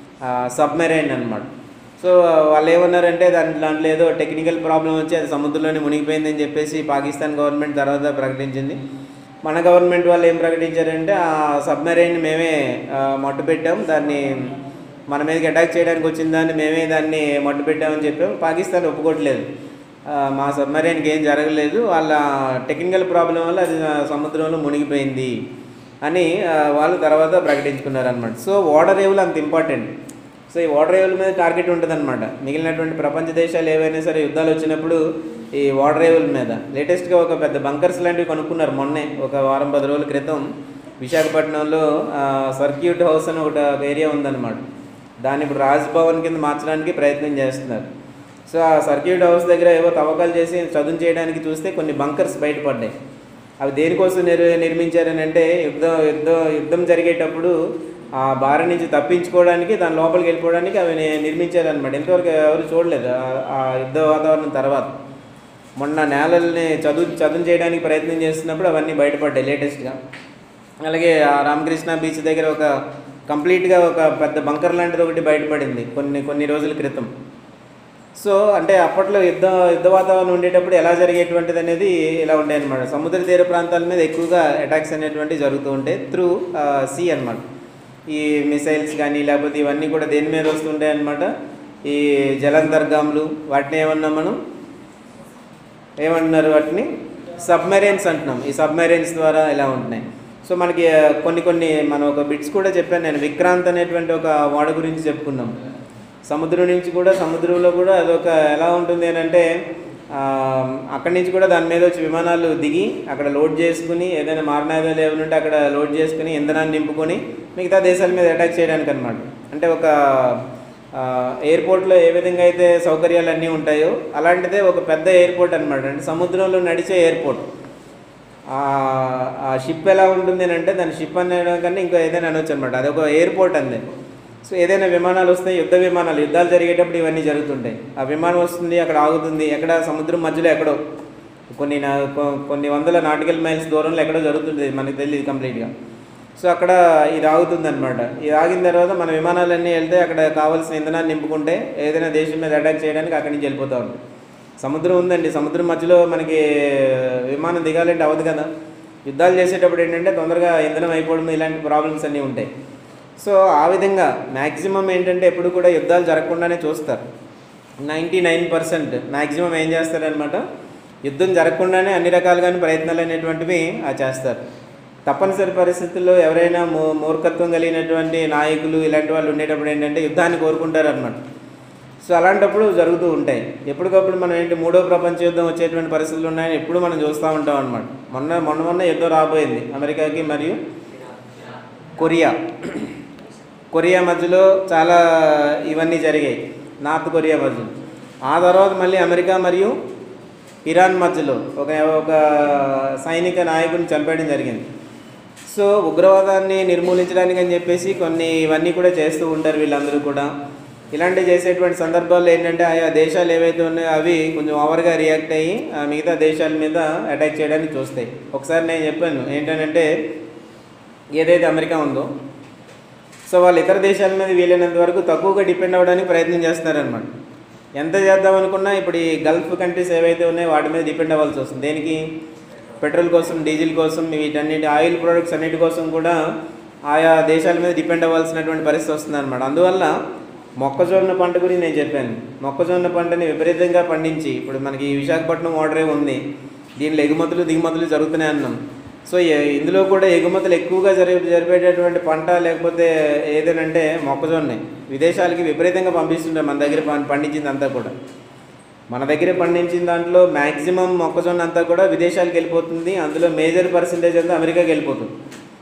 సబ్మెరైన్ అన్నమాట సో వాళ్ళు ఏమన్నారంటే దాని దాంట్లో ఏదో టెక్నికల్ ప్రాబ్లం వచ్చి అది సముద్రంలోనే మునిగిపోయిందని చెప్పేసి పాకిస్తాన్ గవర్నమెంట్ తర్వాత ప్రకటించింది మన గవర్నమెంట్ వాళ్ళు ఏం ప్రకటించారంటే ఆ సబ్మెరైన్ మేమే ఆ, మట్టు పెట్టాం దాన్ని మన మీదకి అటాక్ చేయడానికి వచ్చిన దాన్ని మేమే దాన్ని మట్టు పెట్టామని చెప్పాం పాకిస్తాన్ ఒప్పుకోవట్లేదు ఆ, మా సబ్మెరైన్కి ఏం జరగలేదు వాళ్ళ టెక్నికల్ ప్రాబ్లం వల్ల అది ఆ సముద్రంలో మునిగిపోయింది అని ఆ, వాళ్ళు తర్వాత ప్రకటించుకున్నారనమాట సో వాటర్ రేవులు అంత ఇంపార్టెంట్ సో ఈ వాటర్ రేవుల మీద టార్గెట్ ఉంటుందన్నమాట మిగిలినటువంటి ప్రపంచ దేశాలు ఏవైనా సరే యుద్ధాలు వచ్చినప్పుడు ఈ వాటర్ రేవుల మీద లేటెస్ట్గా ఒక పెద్ద బంకర్స్ లాంటివి కొనుక్కున్నారు మొన్నే ఒక వారం పది రోజుల క్రితం విశాఖపట్నంలో ఆ, సర్క్యూట్ హౌస్ అని ఒకటి ఒక ఏరియా ఉందన్నమాట దాన్ని ఇప్పుడు రాజ్ భవన్ కింద మార్చడానికి ప్రయత్నం చేస్తున్నారు సో ఆ సర్క్యూట్ హౌస్ దగ్గర ఏవో తవ్వకాలు చేసి చదును చేయడానికి చూస్తే కొన్ని బంకర్స్ బయటపడ్డాయి అవి దేనికోసం నిర్ నిర్మించారని అంటే యుద్ధం యుద్ధం యుద్ధం జరిగేటప్పుడు ఆ బారి నుంచి తప్పించుకోవడానికి దాని లోపలికి వెళ్ళిపోవడానికి అవి ని- నిర్మించారనమాట ఇంతవరకు ఎవరు చూడలేదు ఆ- ఆ యుద్ధ వాతావరణం తర్వాత మొన్న నేలల్ని చదువు చదును చేయడానికి ప్రయత్నం చేస్తున్నప్పుడు అవన్నీ బయటపడ్డాయి లేటెస్ట్గా అలాగే ఆ రామకృష్ణ బీచ్ దగ్గర ఒక కంప్లీట్గా ఒక పెద్ద బంకర్ లాంటిది ఒకటి బయటపడింది కొన్ని కొన్ని రోజుల క్రితం సో అంటే అప్పట్లో యుద్ధ యుద్ధ వాతావరణం ఉండేటప్పుడు ఎలా జరిగేటువంటిది అనేది ఇలా ఉండే అనమాట సముద్ర తీర ప్రాంతాల మీద ఎక్కువగా అటాక్స్ అనేటువంటివి జరుగుతూ ఉంటాయి త్రూ సీ అన్నమాట ఈ మిసైల్స్ కానీ లేకపోతే ఇవన్నీ కూడా దేని మీద వస్తుంటాయి అనమాట ఈ జలంతర్గాములు వాటిని ఏమన్నా మనం ఏమంటున్నారు వాటిని సబ్మెరైన్స్ అంటున్నాం ఈ సబ్మెరైన్స్ ద్వారా ఇలా ఉంటున్నాయి సో మనకి ఆ, కొన్ని కొన్ని మనం ఒక బిట్స్ కూడా చెప్పాను నేను విక్రాంత్ అనేటువంటి ఒక వాడ గురించి చెప్పుకున్నాం సముద్రం నుంచి కూడా సముద్రంలో కూడా అదొక ఎలా ఉంటుంది అని అంటే ఆ, అక్కడి నుంచి కూడా దాని మీద వచ్చి విమానాలు దిగి అక్కడ లోడ్ చేసుకుని ఏదైనా మారణాయుధాలు ఏమైనా ఉంటే అక్కడ లోడ్ చేసుకుని ఇంధనాన్ని నింపుకొని మిగతా దేశాల మీద అటాక్ చేయడానికి అనమాట అంటే ఒక ఆ, ఎయిర్పోర్ట్లో ఏ విధంగా అయితే సౌకర్యాలు అన్నీ ఉంటాయో అలాంటిదే ఒక పెద్ద ఎయిర్పోర్ట్ అనమాట అంటే సముద్రంలో నడిచే ఎయిర్పోర్ట్ ఆ- ఆ షిప్ ఎలా ఉంటుంది అని అంటే దాని షిప్ అనడం కన్నా ఇంకో ఏదైనా అనొచ్చు అనమాట అది ఒక ఎయిర్పోర్ట్ అంది సో ఏదైనా విమానాలు వస్తాయి యుద్ధ విమానాలు యుద్ధాలు జరిగేటప్పుడు ఇవన్నీ జరుగుతుంటాయి ఆ విమానం వస్తుంది అక్కడ ఆగుతుంది ఎక్కడ సముద్రం మధ్యలో ఎక్కడో కొన్ని నా- కొ- కొన్ని వందల నాటికల్ మైల్స్ దూరంలో ఎక్కడో జరుగుతుంది మనకి తెలియదు కంప్లీట్గా సో అక్కడ ఇది ఆగుతుంది అనమాట ఇది ఆగిన తర్వాత మన విమానాలన్నీ వెళ్తే అక్కడ కావాల్సిన ఇంధనాన్ని నింపుకుంటే ఏదైనా దేశం మీద అటాక్ చేయడానికి అక్కడి నుంచి వెళ్ళిపోతా ఉంటాం సముద్రం ఉందండి సముద్రం మధ్యలో మనకి విమానం దిగాలంటే అవ్వదు కదా యుద్ధాలు చేసేటప్పుడు ఏంటంటే తొందరగా ఇంధనం అయిపోవడం ఇలాంటి ప్రాబ్లమ్స్ అన్నీ ఉంటాయి సో ఆ విధంగా మ్యాక్సిమం ఏంటంటే ఎప్పుడు కూడా యుద్ధాలు జరగకుండానే చూస్తారు నైంటీ నైన్ పర్సెంట్ మ్యాక్సిమం ఏం చేస్తారనమాట యుద్ధం జరగకుండానే అన్ని రకాలుగానే ప్రయత్నాలు అనేటువంటివి ఆ చేస్తారు తప్పనిసరి పరిస్థితుల్లో ఎవరైనా మూ మూర్ఖత్వం కలిగినటువంటి నాయకులు ఇలాంటి వాళ్ళు ఉండేటప్పుడు ఏంటంటే యుద్ధాన్ని కోరుకుంటారనమాట సో అలాంటప్పుడు జరుగుతూ ఉంటాయి ఎప్పటికప్పుడు మనం ఏంటి మూడో ప్రపంచ యుద్ధం వచ్చేటువంటి పరిస్థితులు ఉన్నాయని ఎప్పుడు మనం చూస్తూ ఉంటాం అనమాట మొన్న మొన్న మొన్న యుద్ధం రాబోయింది అమెరికాకి మరియు కొరియా కొరియా మధ్యలో చాలా ఇవన్నీ జరిగాయి నార్త్ కొరియా మధ్యలో ఆ తర్వాత మళ్ళీ అమెరికా మరియు ఇరాన్ మధ్యలో ఒక ఒక సైనిక నాయకుడిని చంపేయడం జరిగింది సో ఉగ్రవాదాన్ని నిర్మూలించడానికి అని చెప్పేసి కొన్ని ఇవన్నీ కూడా చేస్తూ ఉంటారు వీళ్ళందరూ కూడా ఇలాంటివి చేసేటువంటి సందర్భాల్లో ఏంటంటే ఆయా దేశాలు ఏవైతే ఉన్నాయో అవి కొంచెం ఓవర్గా రియాక్ట్ అయ్యి ఆ మిగతా దేశాల మీద అటాక్ చేయడానికి చూస్తాయి ఒకసారి నేను చెప్పాను ఏంటంటే ఏదైతే అమెరికా ఉందో సో వాళ్ళు ఇతర దేశాల మీద వీలైనంత వరకు తక్కువగా డిపెండ్ అవ్వడానికి ప్రయత్నం చేస్తున్నారనమాట ఎంత చేద్దాం అనుకున్నా ఇప్పుడు ఈ గల్ఫ్ కంట్రీస్ ఏవైతే ఉన్నాయో వాటి మీద డిపెండ్ అవ్వాల్సి వస్తుంది దేనికి పెట్రోల్ కోసం డీజిల్ కోసం వీటన్నిటి ఆయిల్ ప్రొడక్ట్స్ అన్నిటి కోసం కూడా ఆయా దేశాల మీద డిపెండ్ అవ్వాల్సినటువంటి పరిస్థితి వస్తుంది అనమాట అందువల్ల మొక్కజొన్న పంట గురించి నేను చెప్పాను మొక్కజొన్న పంటని విపరీతంగా పండించి ఇప్పుడు మనకి ఈ విశాఖపట్నం ఓడరే ఉంది దీనిలో ఎగుమతులు దిగుమతులు జరుగుతున్నాయి అన్నాం సో ఏ- ఇందులో కూడా ఎగుమతులు ఎక్కువగా జరిపే జరిపేటటువంటి పంట లేకపోతే ఏదేనంటే మొక్కజొన్న విదేశాలకి విపరీతంగా పంపిస్తుంటారు మన దగ్గర పం- పండించింది అంతా కూడా మన దగ్గర పండించిన దాంట్లో మ్యాక్సిమం మొక్కజొన్న అంతా కూడా విదేశాలకు వెళ్ళిపోతుంది అందులో మేజర్ పర్సంటేజ్ అంతా అమెరికాకి వెళ్ళిపోతుంది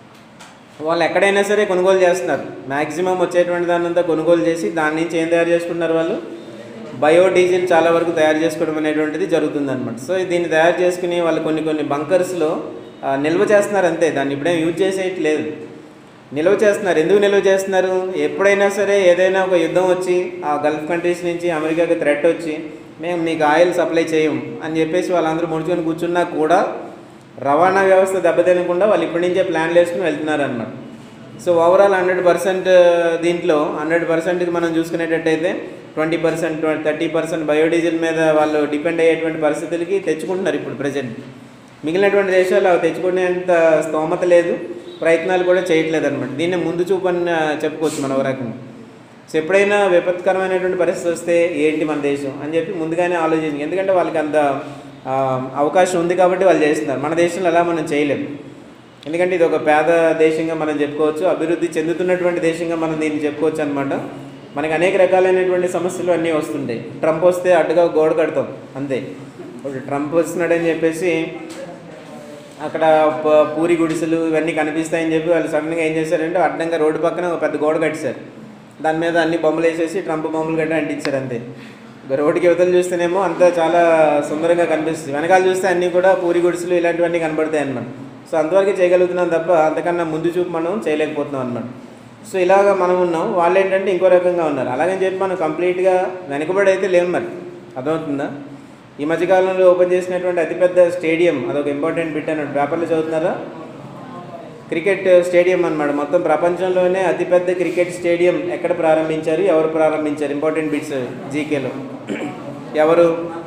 వాళ్ళు ఎక్కడైనా సరే కొనుగోలు చేస్తున్నారు మ్యాక్సిమం వచ్చేటువంటి దాన్ని అంతా కొనుగోలు చేసి దాని నుంచి ఏం తయారు చేసుకుంటున్నారు వాళ్ళు బయోడీజిల్ చాలా వరకు తయారు చేసుకోవడం అనేటువంటిది జరుగుతుంది అనమాట సో దీన్ని తయారు చేసుకుని వాళ్ళు కొన్ని కొన్ని బంకర్స్లో ఆ, నిల్వ చేస్తున్నారు అంతే దాన్ని ఇప్పుడేం యూజ్ చేసేయట్లేదు నిల్వ చేస్తున్నారు ఎందుకు నిల్వ చేస్తున్నారు ఎప్పుడైనా సరే ఏదైనా ఒక యుద్ధం వచ్చి ఆ గల్ఫ్ కంట్రీస్ నుంచి అమెరికాకి థ్రెట్ వచ్చి మేము మీకు ఆయిల్ సప్లై చేయం అని చెప్పేసి వాళ్ళందరూ ముడుచుకొని కూర్చున్నా కూడా రవాణా వ్యవస్థ దెబ్బతినకుండా వాళ్ళు ఇప్పటి నుంచే ప్లాన్లు వేసుకుని వెళ్తున్నారు అన్నమాట సో ఓవరాల్ హండ్రెడ్ పర్సెంట్ దీంట్లో హండ్రెడ్ పర్సెంట్కి మనం చూసుకునేటట్టయితే twenty percent thirty percent biodiesel మీద వాళ్ళు డిపెండ్ అయ్యేటువంటి పరిస్థితులకి తెచ్చుకుంటున్నారు ఇప్పుడు ప్రజెంట్ మిగిలినటువంటి దేశాలు అవి తెచ్చుకునేంత స్తోమత లేదు ప్రయత్నాలు కూడా చేయట్లేదు అనమాట దీన్ని ముందు చూపని చెప్పుకోవచ్చు మనం ఒక రకంగా సో ఎప్పుడైనా విపత్కరమైనటువంటి పరిస్థితి వస్తే ఏంటి మన దేశం అని చెప్పి ముందుగానే ఆలోచించి ఎందుకంటే వాళ్ళకి అంత ఆ, అవకాశం ఉంది కాబట్టి వాళ్ళు చేస్తున్నారు మన దేశంలో అలా మనం చేయలేము ఎందుకంటే ఇది ఒక పేద దేశంగా మనం చెప్పుకోవచ్చు అభివృద్ధి చెందుతున్నటువంటి దేశంగా మనం దీన్ని చెప్పుకోవచ్చు అనమాట మనకి అనేక రకాలైనటువంటి సమస్యలు అన్నీ వస్తుంటాయి ట్రంప్ వస్తే అడ్డుగా గోడ కడతాం అంతే ఇప్పుడు ట్రంప్ వస్తున్నాడని చెప్పేసి అక్కడ ప- పూరి గుడిసెలు ఇవన్నీ కనిపిస్తాయని చెప్పి వాళ్ళు సడన్గా ఏం చేశారంటే అడ్డంగా రోడ్డు పక్కన ఒక పెద్ద గోడ కట్టేశారు దాని మీద అన్ని బొమ్మలు వేసేసి ట్రంప్ బొమ్మలు గట్ట అంటించారు అంతే ఇక రోడ్డుకి యువతలు చూస్తేనేమో అంతా చాలా సుందరంగా కనిపిస్తుంది వెనకాల చూస్తే అన్నీ కూడా పూరి గుడిసెలు ఇలాంటివన్నీ కనబడతాయి అన్నమాట సో అంతవరకు చేయగలుగుతున్నాం తప్ప అంతకన్నా ముందు చూపు మనం చేయలేకపోతున్నాం అన్నమాట సో ఇలాగ మనం ఉన్నాం వాళ్ళు ఏంటంటే ఇంకో రకంగా ఉన్నారు అలాగని చెప్పి మనం కంప్లీట్గా వెనుకబడి అయితే లేము మరి అర్థమవుతుందా ఈ మధ్యకాలంలో ఓపెన్ చేసినటువంటి అతిపెద్ద స్టేడియం అదొక ఇంపార్టెంట్ బిట్ అన్నట్టు పేపర్లో చదువుతున్నారా క్రికెట్ స్టేడియం అన్నమాట మొత్తం ప్రపంచంలోనే అతిపెద్ద క్రికెట్ స్టేడియం ఎక్కడ ప్రారంభించారు ఎవరు ప్రారంభించారు ఇంపార్టెంట్ బిట్స్ జీకేలో ఎవరు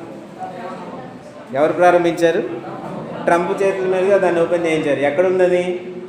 ఎవరు ప్రారంభించారు ట్రంప్ చేతుల మీదుగా దాన్ని ఓపెన్ చేయించారు ఎక్కడ ఉంది అది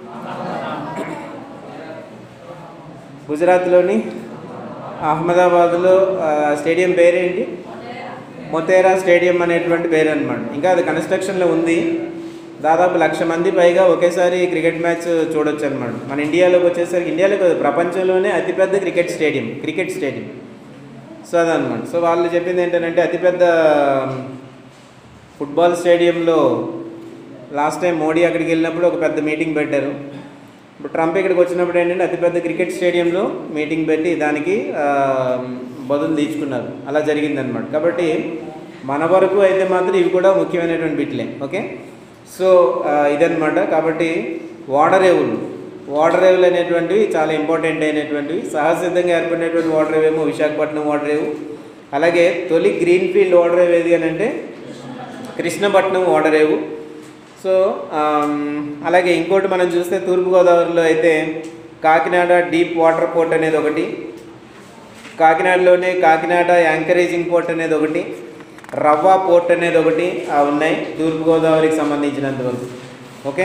గుజరాత్లోని అహ్మదాబాద్లో ఆ, స్టేడియం పేరేంటి మొతేరా స్టేడియం అనేటువంటి పేరు అనమాట ఇంకా అది కన్స్ట్రక్షన్లో ఉంది దాదాపు లక్ష మంది పైగా ఒకేసారి క్రికెట్ మ్యాచ్ చూడొచ్చు అనమాట మన ఇండియాలోకి వచ్చేసరికి ఇండియాలో కాదు ప్రపంచంలోనే అతిపెద్ద cricket stadium cricket stadium so అదనమాట సో వాళ్ళు చెప్పింది ఏంటంటే అతిపెద్ద ఫుట్బాల్ స్టేడియంలో లాస్ట్ టైం మోడీ అక్కడికి వెళ్ళినప్పుడు ఒక పెద్ద మీటింగ్ పెట్టారు ఇప్పుడు ట్రంప్ ఇక్కడికి వచ్చినప్పుడు ఏంటంటే అతిపెద్ద క్రికెట్ స్టేడియంలో మీటింగ్ పెట్టి దానికి ఆ, బదులు తీర్చుకున్నారు అలా జరిగిందనమాట కాబట్టి మన వరకు అయితే మాత్రం ఇవి కూడా ముఖ్యమైనటువంటి బిట్లే ఓకే సో ఆ, ఇదన్నమాట కాబట్టి ఓడరేవులు ఓడరేవులు అనేటువంటివి చాలా ఇంపార్టెంట్ అయినటువంటివి సహసిద్ధంగా ఏర్పడినటువంటి ఓడరేవు ఏమో విశాఖపట్నం ఓడరేవు అలాగే తొలి గ్రీన్ఫీల్డ్ ఓడరేవు ఏది అని అంటే కృష్ణపట్నం ఓడరేవు సో ఆమ్, అలాగే ఇంకోటి మనం చూస్తే తూర్పుగోదావరిలో అయితే కాకినాడ డీప్ వాటర్ పోర్ట్ అనేది ఒకటి కాకినాడలోనే కాకినాడ యాంకరేజింగ్ పోర్ట్ అనేది ఒకటి రవ్వ పోర్ట్ అనేది ఒకటి ఆ ఉన్నాయి తూర్పుగోదావరికి సంబంధించినంతవరకు ఓకే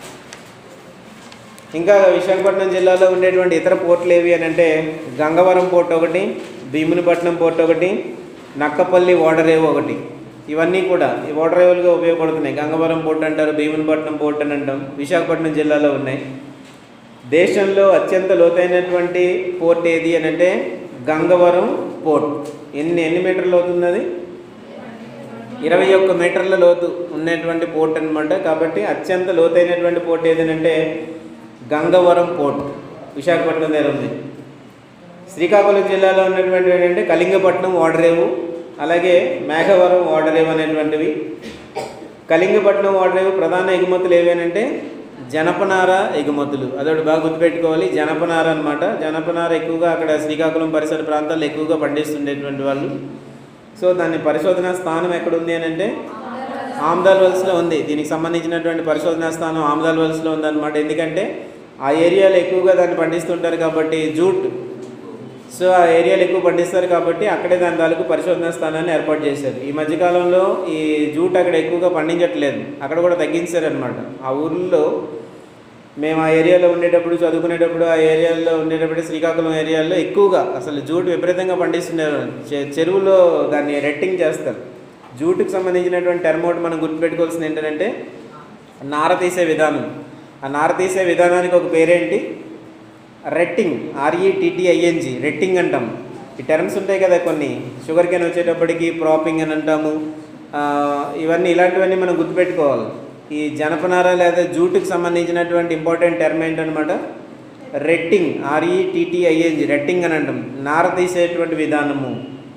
ఇంకా విశాఖపట్నం జిల్లాలో ఉండేటువంటి ఇతర పోర్టులు ఏవి అని అంటే గంగవరం పోర్ట్ ఒకటి భీమునిపట్నం పోర్ట్ ఒకటి నక్కపల్లి ఓడరేవు ఒకటి ఇవన్నీ కూడా ఈ ఓడరేవులుగా ఉపయోగపడుతున్నాయి గంగవరం పోర్ట్ అంటారు భీమునిపట్నం పోర్ట్ అని అంటాం విశాఖపట్నం జిల్లాలో ఉన్నాయి దేశంలో అత్యంత లోతైనటువంటి పోర్ట్ ఏది అని అంటే గంగవరం పోర్ట్ ఎన్ని ఎన్ని మీటర్లు అవుతుంది అది ఇరవై ఒక్క మీటర్ల లోతు ఉన్నటువంటి పోర్ట్ అనమాట కాబట్టి అత్యంత లోతైనటువంటి పోర్ట్ ఏదనంటే గంగవరం పోర్ట్ విశాఖపట్నం దగ్గర ఉంది శ్రీకాకుళం జిల్లాలో ఉన్నటువంటి ఏంటంటే కళింగపట్నం ఓడరేవు అలాగే మేఘవరం ఓడరేవు అనేటువంటివి కళింగపట్నం ఓడరేవు ప్రధాన ఎగుమతులు ఏవేనంటే జనపనార ఎగుమతులు అదొకటి బాగా గుర్తుపెట్టుకోవాలి జనపనార అనమాట జనపనార ఎక్కువగా అక్కడ శ్రీకాకుళం పరిసర ప్రాంతాల్లో ఎక్కువగా పండిస్తుండేటువంటి వాళ్ళు సో దాని పరిశోధనా స్థానం ఎక్కడుంది అని అంటే ఆమ్దాల్ వలసలో ఉంది దీనికి సంబంధించినటువంటి పరిశోధనా స్థానం ఆమ్దాల్ వలసలో ఉందన్నమాట ఎందుకంటే ఆ ఏరియాలో ఎక్కువగా దాన్ని పండిస్తుంటారు కాబట్టి జూట్ సో ఆ ఏరియాలో ఎక్కువ పండిస్తారు కాబట్టి అక్కడే దాని తాలూకు పరిశోధనా స్థానాన్ని ఏర్పాటు చేశారు ఈ మధ్యకాలంలో ఈ జూట్ అక్కడ ఎక్కువగా పండించట్లేదు అక్కడ కూడా తగ్గించారనమాట ఆ ఊర్లో మేము ఆ ఏరియాలో ఉండేటప్పుడు చదువుకునేటప్పుడు ఆ ఏరియాలో ఉండేటప్పుడు శ్రీకాకుళం ఏరియాలో ఎక్కువగా అసలు జూట్ విపరీతంగా పండిస్తున్నారు చె- చెరువులో దాన్ని రెట్టింగ్ చేస్తారు జూటుకు సంబంధించినటువంటి టర్మ్ ఒకటి మనం గుర్తుపెట్టుకోవాల్సింది ఏంటంటే నార తీసే విధానం ఆ నార తీసే విధానానికి ఒక పేరేంటి రెట్టింగ్ ఆర్ఈటిటిఐఎన్జి రెట్టింగ్ అంటాం ఈ టర్మ్స్ ఉంటాయి కదా కొన్ని షుగర్ కేన్ వచ్చేటప్పటికి ప్రాపింగ్ అని అంటాము ఆ, ఇవన్నీ ఇలాంటివన్నీ మనం గుర్తుపెట్టుకోవాలి ఈ జనపనార లేదా జూటుకి సంబంధించినటువంటి ఇంపార్టెంట్ టర్మ్ ఏంటనమాట రెట్టింగ్ ఆర్ఈటిటిఐఎన్జి రెట్టింగ్ అని అంటాం నార తీసేటువంటి విధానము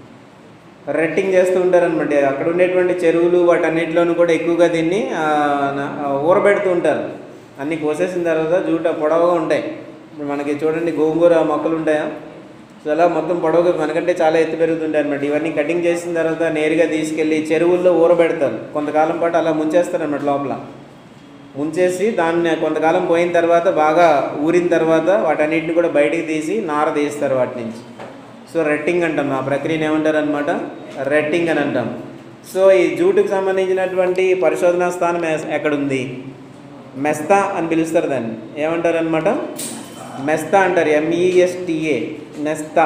రెట్టింగ్ చేస్తూ ఉంటారనమాట అక్కడ ఉండేటువంటి చెరువులు వాటన్నిటిలోనూ కూడా ఎక్కువగా దీన్ని ఆ, నా- ఆ, ఊరబెడుతూ ఉంటారు అన్నీ కోసేసిన తర్వాత జూట పొడవుగా ఉంటాయి ఇప్పుడు మనకి చూడండి గోంగూర మొక్కలు ఉంటాయా సో అలా మొత్తం పొడవుగా మనకంటే చాలా ఎత్తు పెరుగుతుంటాయి అనమాట ఇవన్నీ కటింగ్ చేసిన తర్వాత నేరుగా తీసుకెళ్ళి చెరువుల్లో ఊరబెడతారు కొంతకాలం పాటు అలా ముంచేస్తారు అనమాట లోపల ముంచేసి దాన్ని కొంతకాలం పోయిన తర్వాత బాగా ఊరిన తర్వాత వాటన్నిటిని కూడా బయటికి తీసి నార తీస్తారు వాటి నుంచి సో రెట్టింగ్ అంటాం ఆ ప్రక్రియను ఏమంటారు అనమాట రెట్టింగ్ అని అంటాం సో ఈ జూటుకు సంబంధించినటువంటి పరిశోధనా స్థానం ఎస్- ఎక్కడుంది మెస్తా అని పిలుస్తారు దాన్ని ఏమంటారు అనమాట మెస్తా అంటారు ఎంఈఎస్టిఏ మెస్తా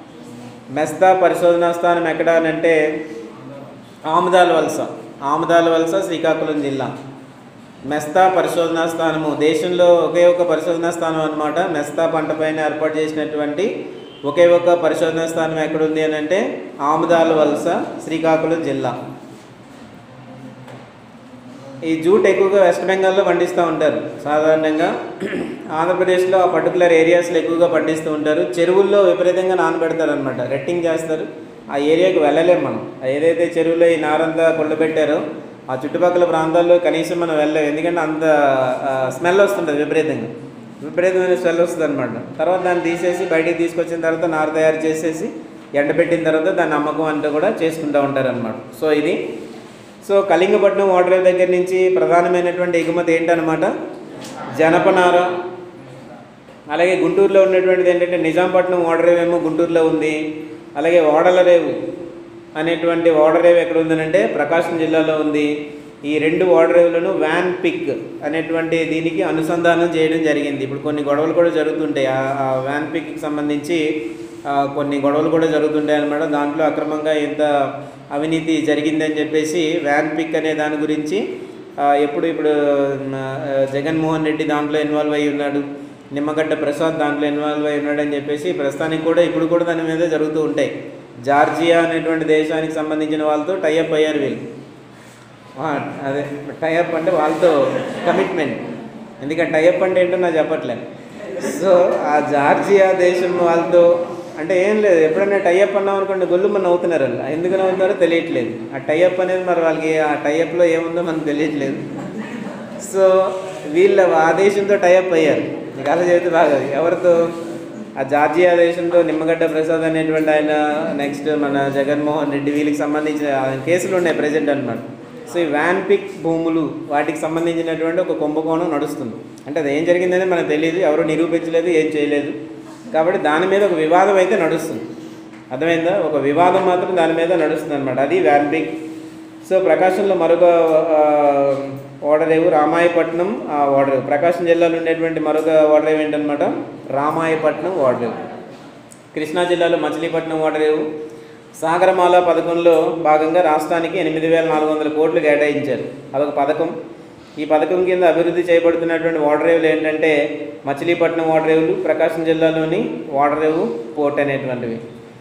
మెస్తా పరిశోధనా స్థానం ఎక్కడ అని అంటే ఆముదాల వలస ఆముదాల వలస శ్రీకాకుళం జిల్లా మెస్తా పరిశోధనా స్థానము దేశంలో ఒకే ఒక పరిశోధనా స్థానం అనమాట మెస్తా పంట పైన ఏర్పాటు చేసినటువంటి ఒకే ఒక పరిశోధనా స్థానం ఎక్కడుంది అని అంటే ఆముదాల వలస శ్రీకాకుళం జిల్లా ఈ జూట్ ఎక్కువగా వెస్ట్ బెంగాల్లో పండిస్తూ ఉంటారు సాధారణంగా ఆంధ్రప్రదేశ్లో ఆ పర్టికులర్ ఏరియాస్లో ఎక్కువగా పండిస్తూ ఉంటారు చెరువుల్లో విపరీతంగా నానబెడతారు అనమాట రెట్టింగ్ చేస్తారు ఆ ఏరియాకి వెళ్ళలేము మనం ఆ ఏదైతే చెరువులో ఈ నారంతా కొల్లబెట్టారో ఆ చుట్టుపక్కల ప్రాంతాల్లో కనీసం మనం వెళ్ళలేము ఎందుకంటే అంత స్మెల్ వస్తుంటుంది విపరీతంగా విపరీతమైన స్మెల్ వస్తుంది అనమాట తర్వాత దాన్ని తీసేసి బయటికి తీసుకొచ్చిన తర్వాత నార తయారు చేసేసి ఎండబెట్టిన తర్వాత దాన్ని అమ్మకం అంతా కూడా చేసుకుంటూ ఉంటారు అనమాట సో ఇది సో కళింగపట్నం వాటర్ దగ్గర నుంచి ప్రధానమైనటువంటి ఎగుమతి ఏంటనమాట జనపనార అలాగే గుంటూరులో ఉన్నటువంటిది ఏంటంటే నిజాంపట్నం ఓడరేవు ఏమో గుంటూరులో ఉంది అలాగే ఓడల రేవు అనేటువంటి ఓడరేవు ఎక్కడ ఉందనంటే ప్రకాశం జిల్లాలో ఉంది ఈ రెండు ఓడరేవులను వ్యాన్ పిక్ అనేటువంటి దీనికి అనుసంధానం చేయడం జరిగింది ఇప్పుడు కొన్ని గొడవలు కూడా జరుగుతుంటాయి ఆ- ఆ వ్యాన్ పిక్కి సంబంధించి ఆ, కొన్ని గొడవలు కూడా జరుగుతుంటాయి అన్నమాట దాంట్లో అక్రమంగా ఇంత అవినీతి జరిగిందని చెప్పేసి వ్యాన్ పిక్ అనే దాని గురించి ఆ, ఎప్పుడు ఇప్పుడు మ, ఆ, జగన్మోహన్ రెడ్డి దాంట్లో ఇన్వాల్వ్ అయి ఉన్నాడు నిమ్మగడ్డ ప్రసాద్ దాంట్లో ఇన్వాల్వ్ అయి ఉన్నాడు అని చెప్పేసి ప్రస్తుతానికి కూడా ఇప్పుడు కూడా దాని మీద జరుగుతూ ఉంటాయి జార్జియా అనేటువంటి దేశానికి సంబంధించిన వాళ్ళతో టైఅప్ అయ్యారు వీళ్ళు ఆ, అదే టైఅప్ అంటే వాళ్ళతో కమిట్మెంట్ ఎందుకంటే టైఅప్ అంటే ఏంటో నాకు చెప్పట్లేదు సో ఆ జార్జియా దేశం వాళ్ళతో అంటే ఏం లేదు ఎప్పుడైనా టైఅప్ అన్నాం అనుకోండి గొల్లు మన అవుతున్నారు వాళ్ళు ఎందుకు అవుతున్నారో తెలియట్లేదు ఆ టైఅప్ అనేది మరి వాళ్ళకి ఆ టైఅప్లో ఏముందో మనకు తెలియట్లేదు సో వీళ్ళు ఆ దేశంతో టైఅప్ అయ్యారు నీకు అలా చెబితే బాగా ఎవరితో ఆ జార్జియా దేశంతో నిమ్మగడ్డ ప్రసాద్ అనేటువంటి ఆయన నెక్స్ట్ మన జగన్మోహన్ రెడ్డి వీళ్ళకి సంబంధించిన కేసులు ఉన్నాయి ప్రజెంట్ అనమాట సో ఈ వ్యాన్ పిక్ భూములు వాటికి సంబంధించినటువంటి ఒక కుంభకోణం నడుస్తుంది అంటే అది ఏం జరిగిందని మనకు తెలియదు ఎవరు నిరూపించలేదు ఏం చేయలేదు కాబట్టి దాని మీద ఒక వివాదం అయితే నడుస్తుంది అర్థమైందా ఒక వివాదం మాత్రం దాని మీద నడుస్తుంది అనమాట అది వ్యాన్ పిక్ సో ప్రకాశంలో మరొక ఆ, ఓడరేవు రామాయపట్నం ఆ ఓడరేవు ప్రకాశం జిల్లాలో ఉండేటువంటి మరొక ఓడరేవు ఏంటనమాట రామాయపట్నం ఓడరేవు కృష్ణా జిల్లాలో మచిలీపట్నం ఓడరేవు సాగరమాల పథకంలో భాగంగా రాష్ట్రానికి ఎనిమిది వేల నాలుగు వందల కోట్లు కేటాయించారు అదొక పథకం ఈ పథకం కింద అభివృద్ధి చేయబడుతున్నటువంటి ఓడరేవులు ఏంటంటే మచిలీపట్నం ఓడరేవులు ప్రకాశం జిల్లాలోని ఓడరేవు పోర్ట్ అనేటువంటివి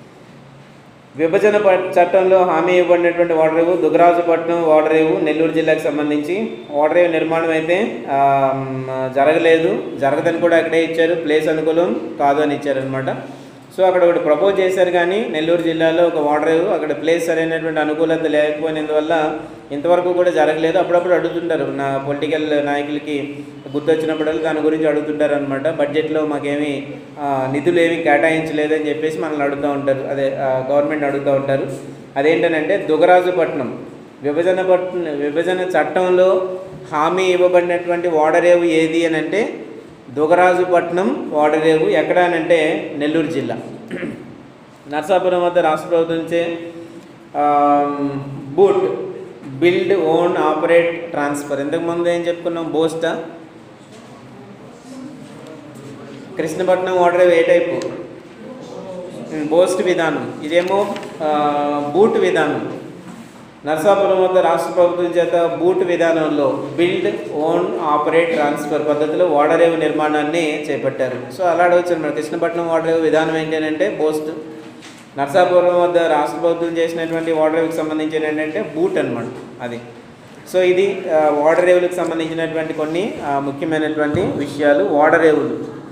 విభజన ప- చట్టంలో హామీ ఇవ్వబడినటువంటి ఓడరేవు దుగరాజుపట్నం ఓడరేవు నెల్లూరు జిల్లాకు సంబంధించి ఓడరేవు నిర్మాణం అయితే ఆ, మ్, జరగలేదు జరగదని కూడా అక్కడే ఇచ్చారు ప్లేస్ అనుకూలం కాదు అని ఇచ్చారనమాట సో అక్కడ ఒకటి ప్రపోజ్ చేశారు కానీ నెల్లూరు జిల్లాలో ఒక ఓడరేవు అక్కడ ప్లేస్ సరైనటువంటి అనుకూలత లేకపోయినందువల్ల ఇంతవరకు కూడా జరగలేదు అప్పుడప్పుడు అడుగుతుంటారు నా పొలిటికల్ నాయకులకి గుర్తొచ్చినప్పుడల్లా దాని గురించి అడుగుతుంటారు అనమాట బడ్జెట్లో మాకేమీ ఆ, నిధులు ఏమీ కేటాయించలేదని చెప్పేసి మనల్ని అడుగుతూ ఉంటారు అదే గవర్నమెంట్ అడుగుతూ ఉంటారు అదేంటనంటే దుగరాజుపట్నం విభజన పట్న విభజన చట్టంలో హామీ ఇవ్వబడినటువంటి ఓడరేవు ఏది అని అంటే దుగరాజుపట్నం ఓడరేవు ఎక్కడ అని అంటే నెల్లూరు జిల్లా నర్సాపురం వద్ద రాష్ట్ర ప్రభుత్వంచే BOOT build own operate transfer ఇంతకుముందు ఏం చెప్పుకున్నాం బోస్టా కృష్ణపట్నం ఓడరేవు ఏ టైపు ఉమ్, బోస్ట్ విధానం ఇదేమో ఆ, బూట్ విధానం నర్సాపురం వద్ద రాష్ట్ర ప్రభుత్వం చేత బూట్ విధానంలో బిల్డ్ ఓన్ ఆపరేట్ ట్రాన్స్ఫర్ పద్ధతిలో ఓడరేవు నిర్మాణాన్ని చేపట్టారు సో అలా అడగచ్చు మరి కృష్ణపట్నం ఓడరేవు విధానం ఏంటి అని అంటే బోస్ట్ నర్సాపురం వద్ద రాష్ట్ర ప్రభుత్వం చేసినటువంటి ఓడరేవుకి సంబంధించిన ఏంటంటే బూట్ అనమాట అది సో ఇది ఆ, ఓడరేవులకు సంబంధించినటువంటి కొన్ని ఆ, ముఖ్యమైనటువంటి విషయాలు ఓడరేవులు